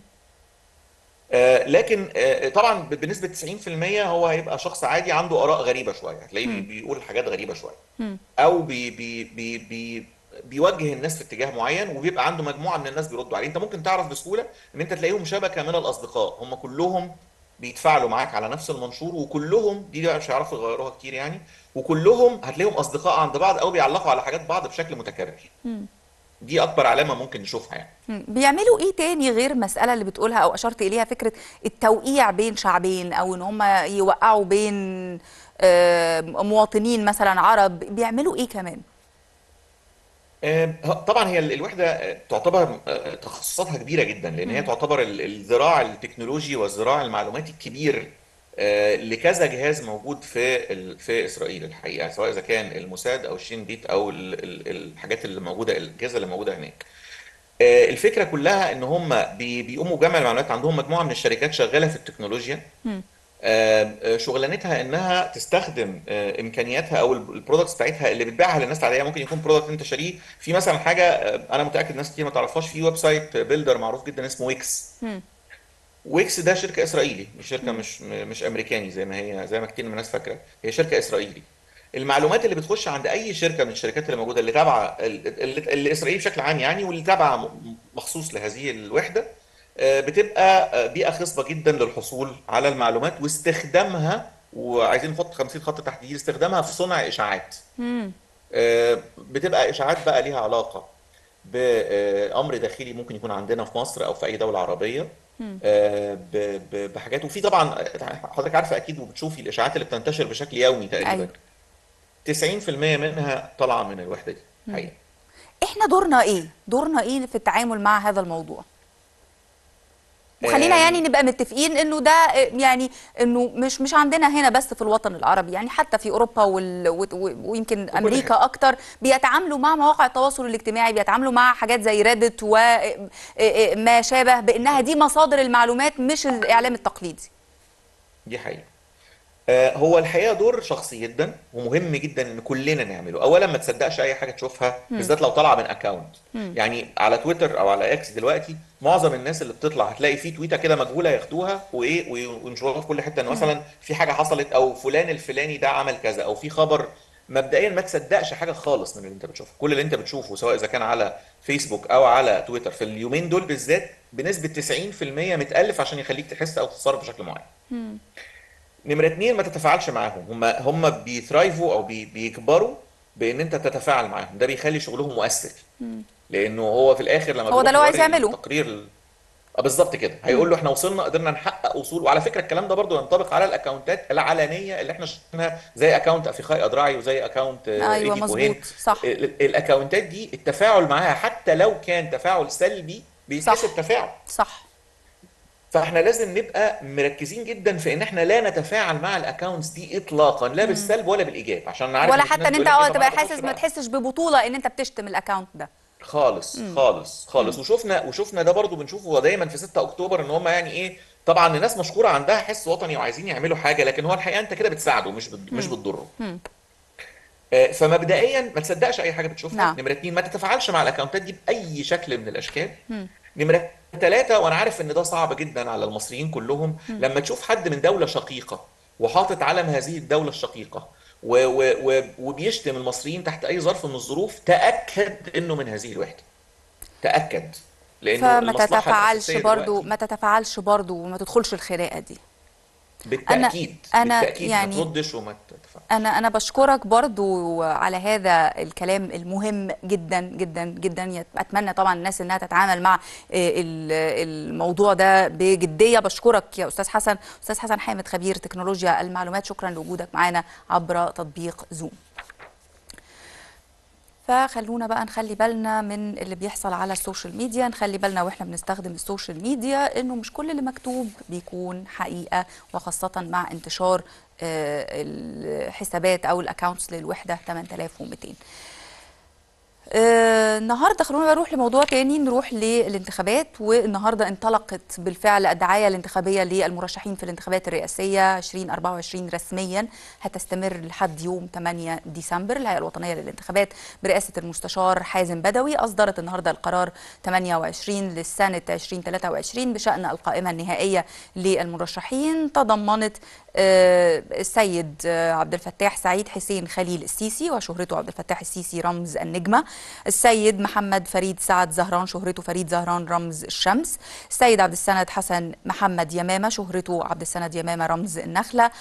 آه، لكن آه، طبعا ب- بنسبه 90% هو هيبقى شخص عادي عنده اراء غريبه شويه هتلاقيه بي- بيقول حاجات غريبه شويه او بي بي بي بي بيوجه الناس في اتجاه معين وبيبقى عنده مجموعه من الناس بيردوا عليه انت ممكن تعرف بسهوله ان انت تلاقيهم شبكه من الاصدقاء هم كلهم بيتفاعلوا معاك على نفس المنشور وكلهم دي بقى مش هيعرفوا يغيروها كتير يعني وكلهم هتلاقيهم اصدقاء عند بعض او بيعلقوا على حاجات بعض بشكل متكرر دي اكبر علامه ممكن نشوفها يعني مم. بيعملوا ايه تاني غير المسألة اللي بتقولها او اشرت اليها فكرة التوقيع بين شعبين او ان هم يوقعوا بين آه، مواطنين مثلا عرب بيعملوا ايه كمان آه، طبعا هي ال- الوحده آه، تعتبر آه، تخصصاتها كبيره جدا لان هي تعتبر ال- الذراع التكنولوجي والذراع المعلوماتي الكبير آه، لكذا جهاز موجود في ال- في اسرائيل الحقيقه سواء اذا كان الموساد او الشين بيت او ال- ال- الحاجات اللي موجوده الاجهزه اللي موجوده هناك آه، الفكره كلها ان هم بي- بيقوموا بجمع المعلومات عندهم مجموعه من الشركات شغاله في التكنولوجيا آه، آه، شغلانتها انها تستخدم آه، امكانياتها او ال- البرودكتس بتاعتها اللي بتبيعها للناس العاديه ممكن يكون برودكت انت شاريه في مثلا حاجه آه، انا متاكد ناس كتير ما تعرفهاش في ويب سايت بيلدر معروف جدا اسمه ويكس ويكس ده شركه اسرائيلي مش شركه مش م- مش امريكاني زي ما هي زي ما كتير من الناس فاكره هي شركه اسرائيلي المعلومات اللي بتخش عند اي شركه من الشركات اللي موجوده اللي تابعه ال- ال- الاسرائيلي بشكل عام يعني واللي تابعه م- مخصوص لهذه الوحده آه، بتبقى آه، بيئه خصبه جدا للحصول على المعلومات واستخدامها وعايزين نحط 50 خط تحديد استخدامها في صنع اشاعات آه، بتبقى اشاعات بقى ليها علاقه بامر داخلي ممكن يكون عندنا في مصر او في اي دوله عربيه آه، ب- ب- بحاجات وفي طبعا حضرتك عارفه اكيد وبتشوفي الاشاعات اللي بتنتشر بشكل يومي تقريبا أيوة. 90% منها طالعه من الوحده دي حقيقه احنا دورنا ايه دورنا ايه في التعامل مع هذا الموضوع وخلينا آم، يعني نبقى متفقين انه ده آه، يعني انه مش مش عندنا هنا بس في الوطن العربي يعني حتى في اوروبا وال و- و- ويمكن امريكا حتة. اكتر بيتعاملوا مع مواقع التواصل الاجتماعي بيتعاملوا مع حاجات زي ريدت وما شابه بانها دي مصادر المعلومات مش الاعلام التقليدي دي حقيقة آه، هو الحقيقة دور شخصي جدا ومهم جدا ان كلنا نعمله اولا ما تصدقش اي حاجة تشوفها بالذات لو طالعة من اكونت يعني على تويتر او على اكس دلوقتي معظم الناس اللي بتطلع هتلاقي في تويتة كده مجهولة ياخدوها وايه وينشروها في كل حتة ان مثلا في حاجة حصلت او فلان الفلاني ده عمل كذا او في خبر مبدئيا ما تصدقش حاجة خالص من اللي انت بتشوفه كل اللي انت بتشوفه سواء اذا كان على فيسبوك او على تويتر في اليومين دول بالذات بنسبة 90% متألف عشان يخليك تحس او تتصرف بشكل معين نمرة اتنين ما تتفاعلش معاهم هم هم بيثرايفوا او بي بيكبروا بان انت تتفاعل معاهم ده بيخلي شغلهم مؤثر لانه هو في الاخر لما هو ده بيروح اللي هو عايز يوري يعمله. التقرير ال- اه بالظبط كده هيقول له احنا وصلنا قدرنا نحقق وصول وعلى فكره الكلام ده برضو ينطبق على الاكونتات العلنيه اللي احنا شفناها زي اكونت افيخاي ادراعي وزي اكونت آه، ايوه إيدي كوهين مظبوط صح ال- ال- الاكونتات دي التفاعل معاها حتى لو كان تفاعل سلبي بيتحسب صح. تفاعل صح فاحنا لازم نبقى مركزين جدا في ان احنا لا نتفاعل مع الاكونتس دي اطلاقا لا بالسلب ولا بالايجاب عشان انا عارف ولا إن في حتى ناس ان انت بيقول لك اه إيه، طب تبقى أنا حاسس بخش ما بقى. تحسش ببطوله ان انت بتشتم الاكونت ده خالص خالص خالص وشفنا وشفنا ده برضو بنشوفه دايما في 6 اكتوبر ان هم يعني ايه طبعا الناس مشكوره عندها حس وطني وعايزين يعملوا حاجه لكن هو الحقيقه انت كده بتساعده مش بت... مش بتضره آه، فمبدئيا ما تصدقش اي حاجه بتشوفها نعم. نمره اتنين ما تتفاعلش مع الاكونتات دي باي شكل من الاشكال نمره ثلاثة وانا عارف ان ده صعب جدا على المصريين كلهم لما تشوف حد من دولة شقيقة وحاطط علم هذه الدولة الشقيقة و و و وبيشتم المصريين تحت اي ظرف من الظروف تأكد انه من هذه الوحدة تأكد لانه فما المصلحة تتفاعلش الأساسية برضو دلوقتي ما تتفاعلش برضو وما تدخلش الخناقه دي بالتأكيد أنا بالتأكيد يعني- ما تردش وما تتفاعلش انا انا بشكرك برضو على هذا الكلام المهم جدا جدا جدا يت- اتمنى طبعا الناس انها تتعامل مع آه، ال- الموضوع ده بجديه بشكرك يا استاذ حسن استاذ حسن حامد خبير تكنولوجيا المعلومات شكرا لوجودك معانا عبر تطبيق زوم فخلونا بقى نخلي بالنا من اللي بيحصل على السوشيال ميديا نخلي بالنا واحنا بنستخدم السوشيال ميديا انه مش كل اللي مكتوب بيكون حقيقة وخاصة مع انتشار آه، الحسابات او الاكونتس للوحدة 8200 آه، النهارده خلونا بقى نروح لموضوع تاني نروح للانتخابات والنهارده انطلقت بالفعل الدعايه الانتخابيه للمرشحين في الانتخابات الرئاسيه 2024 رسميا هتستمر لحد يوم 8 ديسمبر الهيئه الوطنيه للانتخابات برئاسه المستشار حازم بدوي اصدرت النهارده القرار 28 للسنه 2023 بشان القائمه النهائيه للمرشحين تضمنت آه، السيد آه، عبد الفتاح سعيد حسين خليل السيسي وشهرته عبد الفتاح السيسي رمز النجمة السيد محمد فريد سعد زهران شهرته فريد زهران رمز الشمس السيد عبد السند حسن محمد يمامة شهرته عبد السند يمامة رمز النخلة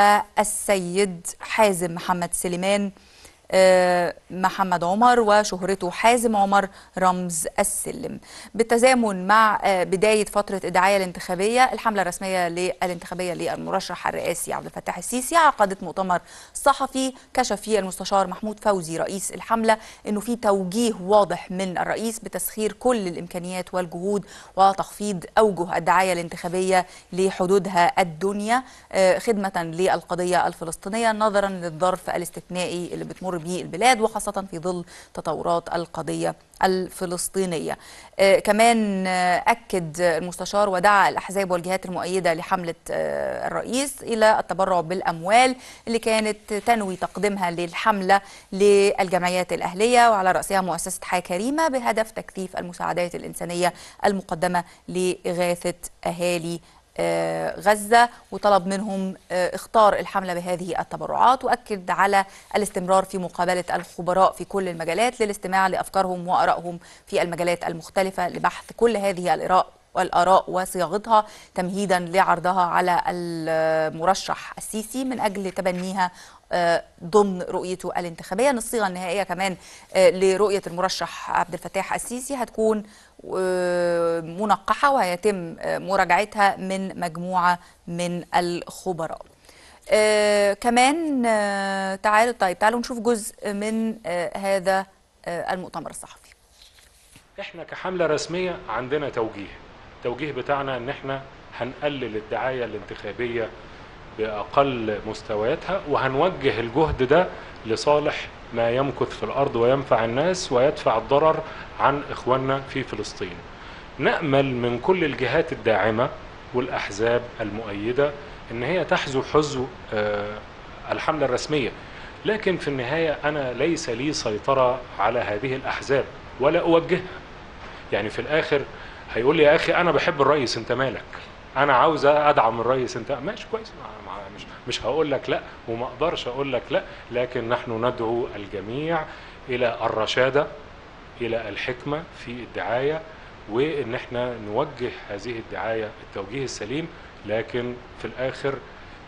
والسيد حازم محمد سليمان آه، محمد عمر وشهرته حازم عمر رمز السلم بالتزامن مع آه، بداية فترة الدعاية الانتخابية الحملة الرسمية للانتخابية للمرشح الرئاسي عبد الفتاح السيسي عقدت مؤتمر صحفي كشف فيه المستشار محمود فوزي رئيس الحملة انه في توجيه واضح من الرئيس بتسخير كل الامكانيات والجهود وتخفيض اوجه الدعاية الانتخابية لحدودها الدنيا آه، خدمة للقضية الفلسطينية نظرا للظرف الاستثنائي اللي بتمر به البلاد وخاصة في ظل تطورات القضية الفلسطينية آه، كمان آه، أكد المستشار ودعا الأحزاب والجهات المؤيدة لحملة آه، الرئيس إلى التبرع بالأموال اللي كانت تنوي تقديمها للحملة للجمعيات الأهلية وعلى رأسها مؤسسة حياة كريمة بهدف تكثيف المساعدات الإنسانية المقدمة لإغاثة أهالي آه، غزة وطلب منهم آه، اختار الحملة بهذه التبرعات وأكد على الاستمرار في مقابلة الخبراء في كل المجالات للاستماع لأفكارهم وآرائهم في المجالات المختلفة لبحث كل هذه الآراء والآراء وصياغتها تمهيدا لعرضها على المرشح السيسي من أجل تبنيها آه، ضمن رؤيته الانتخابية الصيغة النهائية كمان آه، لرؤية المرشح عبد الفتاح السيسي هتكون آه، منقحة وهيتم آه، مراجعتها من مجموعة من الخبراء آه، كمان آه، تعالوا طيب تعالوا نشوف جزء من آه، هذا آه، المؤتمر الصحفي احنا كحملة رسمية عندنا توجيه التوجيه بتاعنا ان احنا هنقلل الدعاية الانتخابية بأقل مستوياتها وهنوجه الجهد ده لصالح ما يمكث في الأرض وينفع الناس ويدفع الضرر عن إخواننا في فلسطين نأمل من كل الجهات الداعمة والأحزاب المؤيدة ان هي تحذو حذو آه، الحملة الرسمية لكن في النهاية أنا ليس لي سيطرة على هذه الأحزاب ولا أوجهها يعني في الآخر هيقول لي يا أخي أنا بحب الرئيس أنت مالك أنا عاوز أدعم الرئيس أنت ماشي كويس ما- ما- مش مش هقول لك لا وما أقدرش أقول لك لا لكن نحن ندعو الجميع إلى الرشادة إلى الحكمة في الدعاية وإن احنا نوجه هذه الدعاية التوجيه السليم لكن في الآخر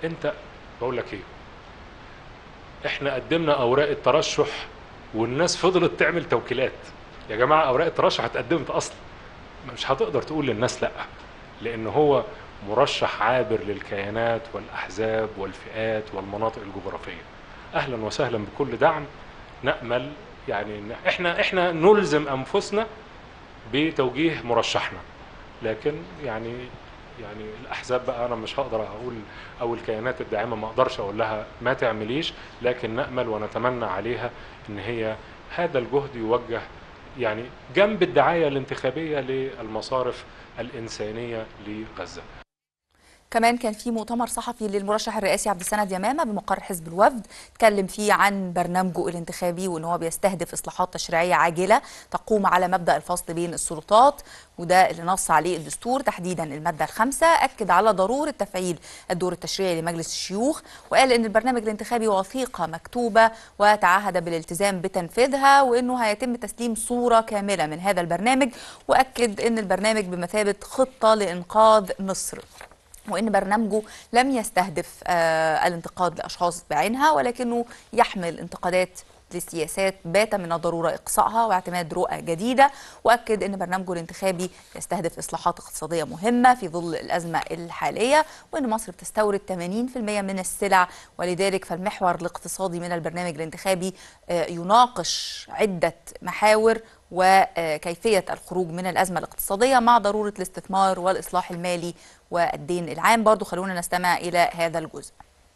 انت بقول لك ايه احنا قدمنا اوراق الترشح والناس فضلت تعمل توكيلات يا جماعه اوراق الترشح اتقدمت اصلا مش هتقدر تقول للناس لا لان هو مرشح عابر للكيانات والاحزاب والفئات والمناطق الجغرافيه اهلا وسهلا بكل دعم نامل يعني إن احنا احنا نلزم انفسنا بتوجيه مرشحنا لكن يعني يعني الاحزاب بقى انا مش هقدر اقول او الكيانات الداعمه ما اقدرش اقول لها ما تعمليش لكن نامل ونتمنى عليها ان هي هذا الجهد يوجه يعني جنب الدعايه الانتخابيه للمصارف الانسانيه لغزه كمان كان في مؤتمر صحفي للمرشح الرئاسي عبد السند يمامه بمقر حزب الوفد اتكلم فيه عن برنامجه الانتخابي وان هو بيستهدف اصلاحات تشريعيه عاجله تقوم على مبدا الفصل بين السلطات وده اللي نص عليه الدستور تحديدا الماده الخامسه اكد على ضروره تفعيل الدور التشريعي لمجلس الشيوخ وقال ان البرنامج الانتخابي وثيقه مكتوبه وتعهد بالالتزام بتنفيذها وانه هيتم تسليم صوره كامله من هذا البرنامج واكد ان البرنامج بمثابه خطه لانقاذ مصر وان برنامجه لم يستهدف آه الانتقاد لاشخاص بعينها ولكنه يحمل انتقادات لسياسات بات من الضروره اقصائها واعتماد رؤى جديده واكد ان برنامجه الانتخابي يستهدف اصلاحات اقتصاديه مهمه في ظل الازمه الحاليه وان مصر بتستورد 80% من السلع ولذلك فالمحور الاقتصادي من البرنامج الانتخابي آه يناقش عده محاور وكيفية الخروج من الأزمة الاقتصادية مع ضرورة الاستثمار والإصلاح المالي والدين العام برضو خلونا نستمع إلى هذا الجزء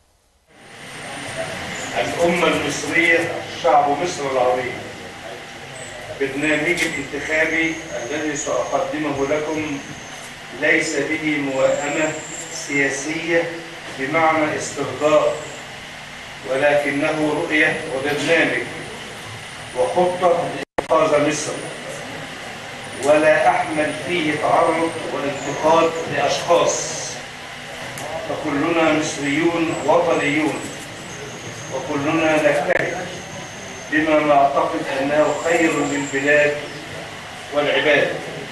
الأمة المصرية شعب مصر العظيم برنامجي الانتخابي الذي سأقدمه لكم ليس به موائمة سياسية بمعنى استرضاء ولكنه رؤية وبرنامج وخطة لإنقاذ مصر ولا أحمل فيه تعرض وانتقاد لأشخاص فكلنا مصريون وطنيون وكلنا نجتهد بما نعتقد انه خير للبلاد والعباد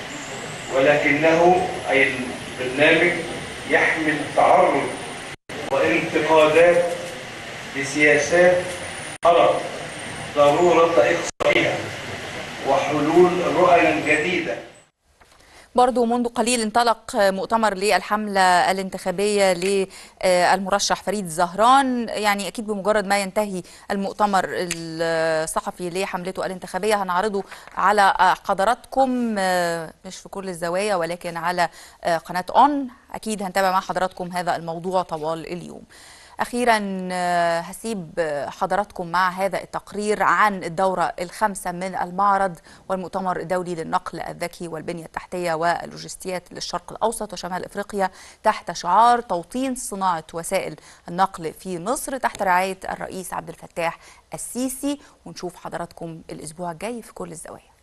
ولكنه اي البرنامج يحمل تعرض وانتقادات لسياسات غلط ضروره اقصائها وحلول رؤى جديده برضو منذ قليل انطلق مؤتمر للحملة الانتخابية للمرشح فريد زهران يعني أكيد بمجرد ما ينتهي المؤتمر الصحفي لحملته الانتخابية هنعرضه على حضراتكم مش في كل الزوايا ولكن على قناة أون أكيد هنتابع مع حضراتكم هذا الموضوع طوال اليوم أخيرا هسيب حضراتكم مع هذا التقرير عن الدورة الخامسة من المعرض والمؤتمر الدولي للنقل الذكي والبنية التحتية واللوجستيات للشرق الأوسط وشمال إفريقيا تحت شعار توطين صناعة وسائل النقل في مصر تحت رعاية الرئيس عبد الفتاح السيسي ونشوف حضراتكم الأسبوع الجاي في كل الزوايا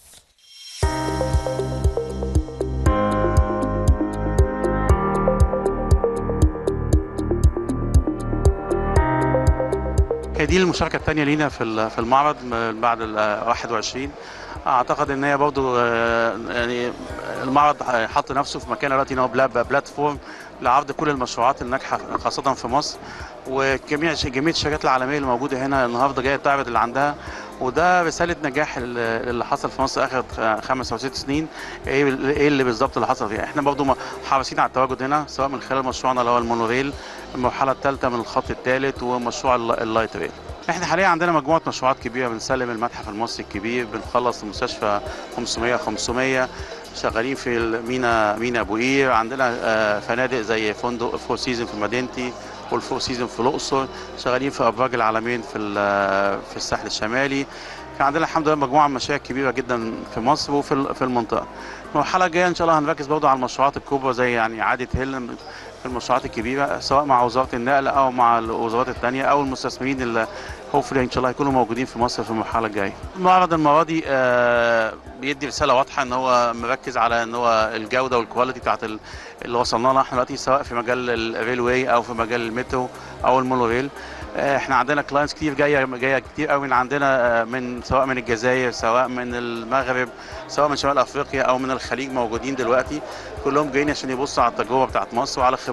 هي دي المشاركه الثانيه لينا في في المعرض بعد ال 21 اعتقد ان هي برضه يعني المعرض حط نفسه في مكان دلوقتي ان هو بلاتفورم لعرض كل المشروعات الناجحه خاصه في مصر وجميع جميع الشركات العالميه اللي موجوده هنا النهارده جايه تعرض اللي عندها وده رساله نجاح اللي حصل في مصر اخر خمس او ست سنين ايه اللي بالظبط اللي حصل فيها احنا برضو حريصين على التواجد هنا سواء من خلال مشروعنا اللي هو المونوريل المرحله الثالثه من الخط الثالث ومشروع اللايت ريل احنا حاليا عندنا مجموعه مشروعات كبيره بنسلم المتحف المصري الكبير بنخلص المستشفى 500 500 شغالين في مينا مينا ابو قير عندنا فنادق زي فندق فور سيزون في مدينتي والفور سيزون في الاقصر شغالين في ابراج العالمين في في الساحل الشمالي كان عندنا الحمد لله مجموعه من مشاريع كبيره جدا في مصر وفي في المنطقه المرحله الجايه ان شاء الله هنركز برضه على المشروعات الكبرى زي يعني اعاده هيل في المشروعات الكبيره سواء مع وزاره النقل او مع الوزارات الثانيه او المستثمرين اللي هوفلي ان شاء الله يكونوا موجودين في مصر في المرحله الجايه. المعرض المره دي آه بيدي رساله واضحه ان هو مركز على ان هو الجوده والكواليتي بتاعت اللي وصلنا لها احنا دلوقتي سواء في مجال الريلوي او في مجال المترو او المونوريل. احنا عندنا كلاينتس كتير جايه جايه كتير قوي من عندنا من سواء من الجزائر سواء من المغرب سواء من شمال افريقيا او من الخليج موجودين دلوقتي كلهم جايين عشان يبصوا على التجربه بتاعت مصر وعلى خبرات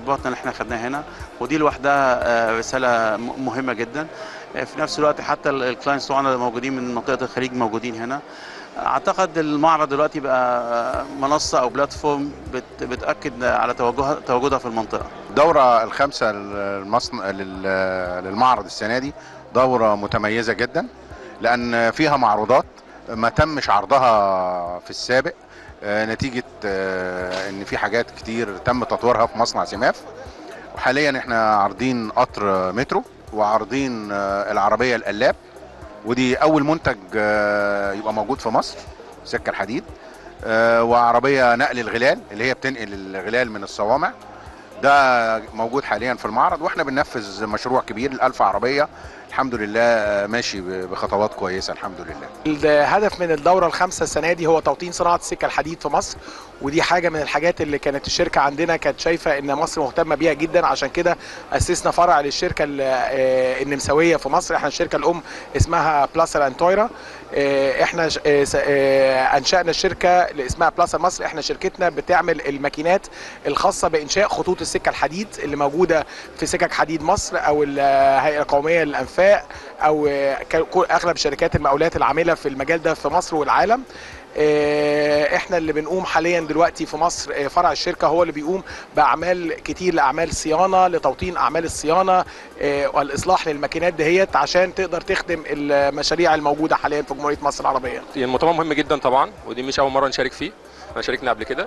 خبراتنا اللي احنا خدناها هنا ودي لوحدها آه، رساله م- مهمه جدا آه، في نفس الوقت حتى الكلاينتس بتوعنا موجودين من منطقه الخليج موجودين هنا اعتقد المعرض دلوقتي بقى منصه او بلاتفورم بت- بتاكد على توجهها تواجدها في المنطقه الدورة الخامسة للمصن... لل- للمعرض السنة دي دورة متميزة جدا لأن فيها معروضات ما تمش عرضها في السابق آه، نتيجة آه، إن في حاجات كتير تم تطويرها في مصنع سماف وحاليا احنا عارضين قطر مترو وعارضين آه، العربية القلاب ودي أول منتج آه، يبقى موجود في مصر سكة الحديد آه، وعربية نقل الغلال اللي هي بتنقل الغلال من الصوامع ده موجود حاليا في المعرض واحنا بننفذ مشروع كبير الألف عربية الحمد لله آه، ماشي ب- بخطوات كويسة الحمد لله الهدف من الدوره الخامسه السنه دي هو توطين صناعه السكه الحديد في مصر ودي حاجه من الحاجات اللي كانت الشركه عندنا كانت شايفه ان مصر مهتمه بيها جدا عشان كده اسسنا فرع للشركه ال- آه، النمساويه في مصر احنا الشركه الام اسمها بلاسر انتويرا آه، احنا ش- آه، س- آه، انشانا الشركه اللي اسمها بلاسر مصر احنا شركتنا بتعمل الماكينات الخاصه بانشاء خطوط السكه الحديد اللي موجوده في سكك حديد مصر او الهيئه القوميه للانفاق او آه، ك- اغلب شركات المقاولات العامله في المجال ده في مصر والعالم آه، احنا اللي بنقوم حاليا دلوقتي في مصر آه، فرع الشركه هو اللي بيقوم باعمال كتير لاعمال صيانه لتوطين اعمال الصيانه آه، والاصلاح للماكينات دهيت عشان تقدر تخدم المشاريع الموجوده حاليا في جمهوريه مصر العربيه المؤتمر مهم جدا طبعا ودي مش اول مره نشارك فيه احنا شاركنا قبل كده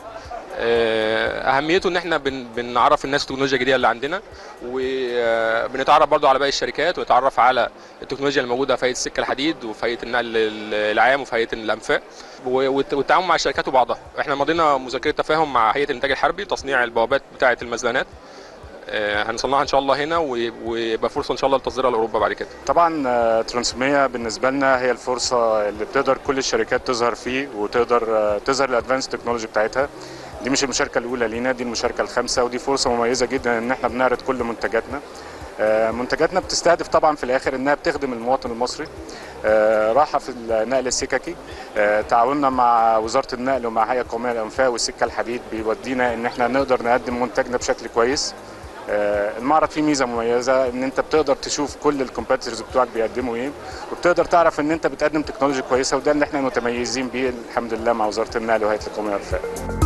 آه، اهميته ان احنا بن بنعرف الناس التكنولوجيا الجديده اللي عندنا وبنتعرف برضو على باقي الشركات ونتعرف على التكنولوجيا الموجوده في هيئه السكه الحديد وفي هيئه النقل العام وفي هيئه الانفاق و- والت- والتعاون مع الشركات وبعضها احنا مضينا مذكره تفاهم مع هيئه الانتاج الحربي تصنيع البوابات بتاعه المزلانات آه، هنصنعها ان شاء الله هنا و- ويبقى فرصه ان شاء الله لتصديرها لاوروبا بعد كده طبعا آه، ترانسمية بالنسبة لنا هي الفرصة اللي بتقدر كل الشركات تظهر فيه وتقدر آه، تظهر الادفانس تكنولوجي بتاعتها دي مش المشاركة الأولى لينا دي المشاركة الخامسة ودي فرصة مميزة جدا إن احنا بنعرض كل منتجاتنا آه، منتجاتنا بتستهدف طبعا في الآخر إنها بتخدم المواطن المصري آه، راحة في النقل السككي آه، تعاوننا مع وزارة النقل ومع هيئة قومية للأنفاق والسكة الحديد بيودينا إن احنا نقدر نقدم منتجنا بشكل كويس آه، المعرض فيه ميزه مميزه ان انت بتقدر تشوف كل الكومبيتيتورز بتوعك بيقدموا ايه وبتقدر تعرف ان انت بتقدم تكنولوجي كويسه وده اللي احنا متميزين بيه الحمد لله مع وزاره النقل وهيئه القوميه للانفاق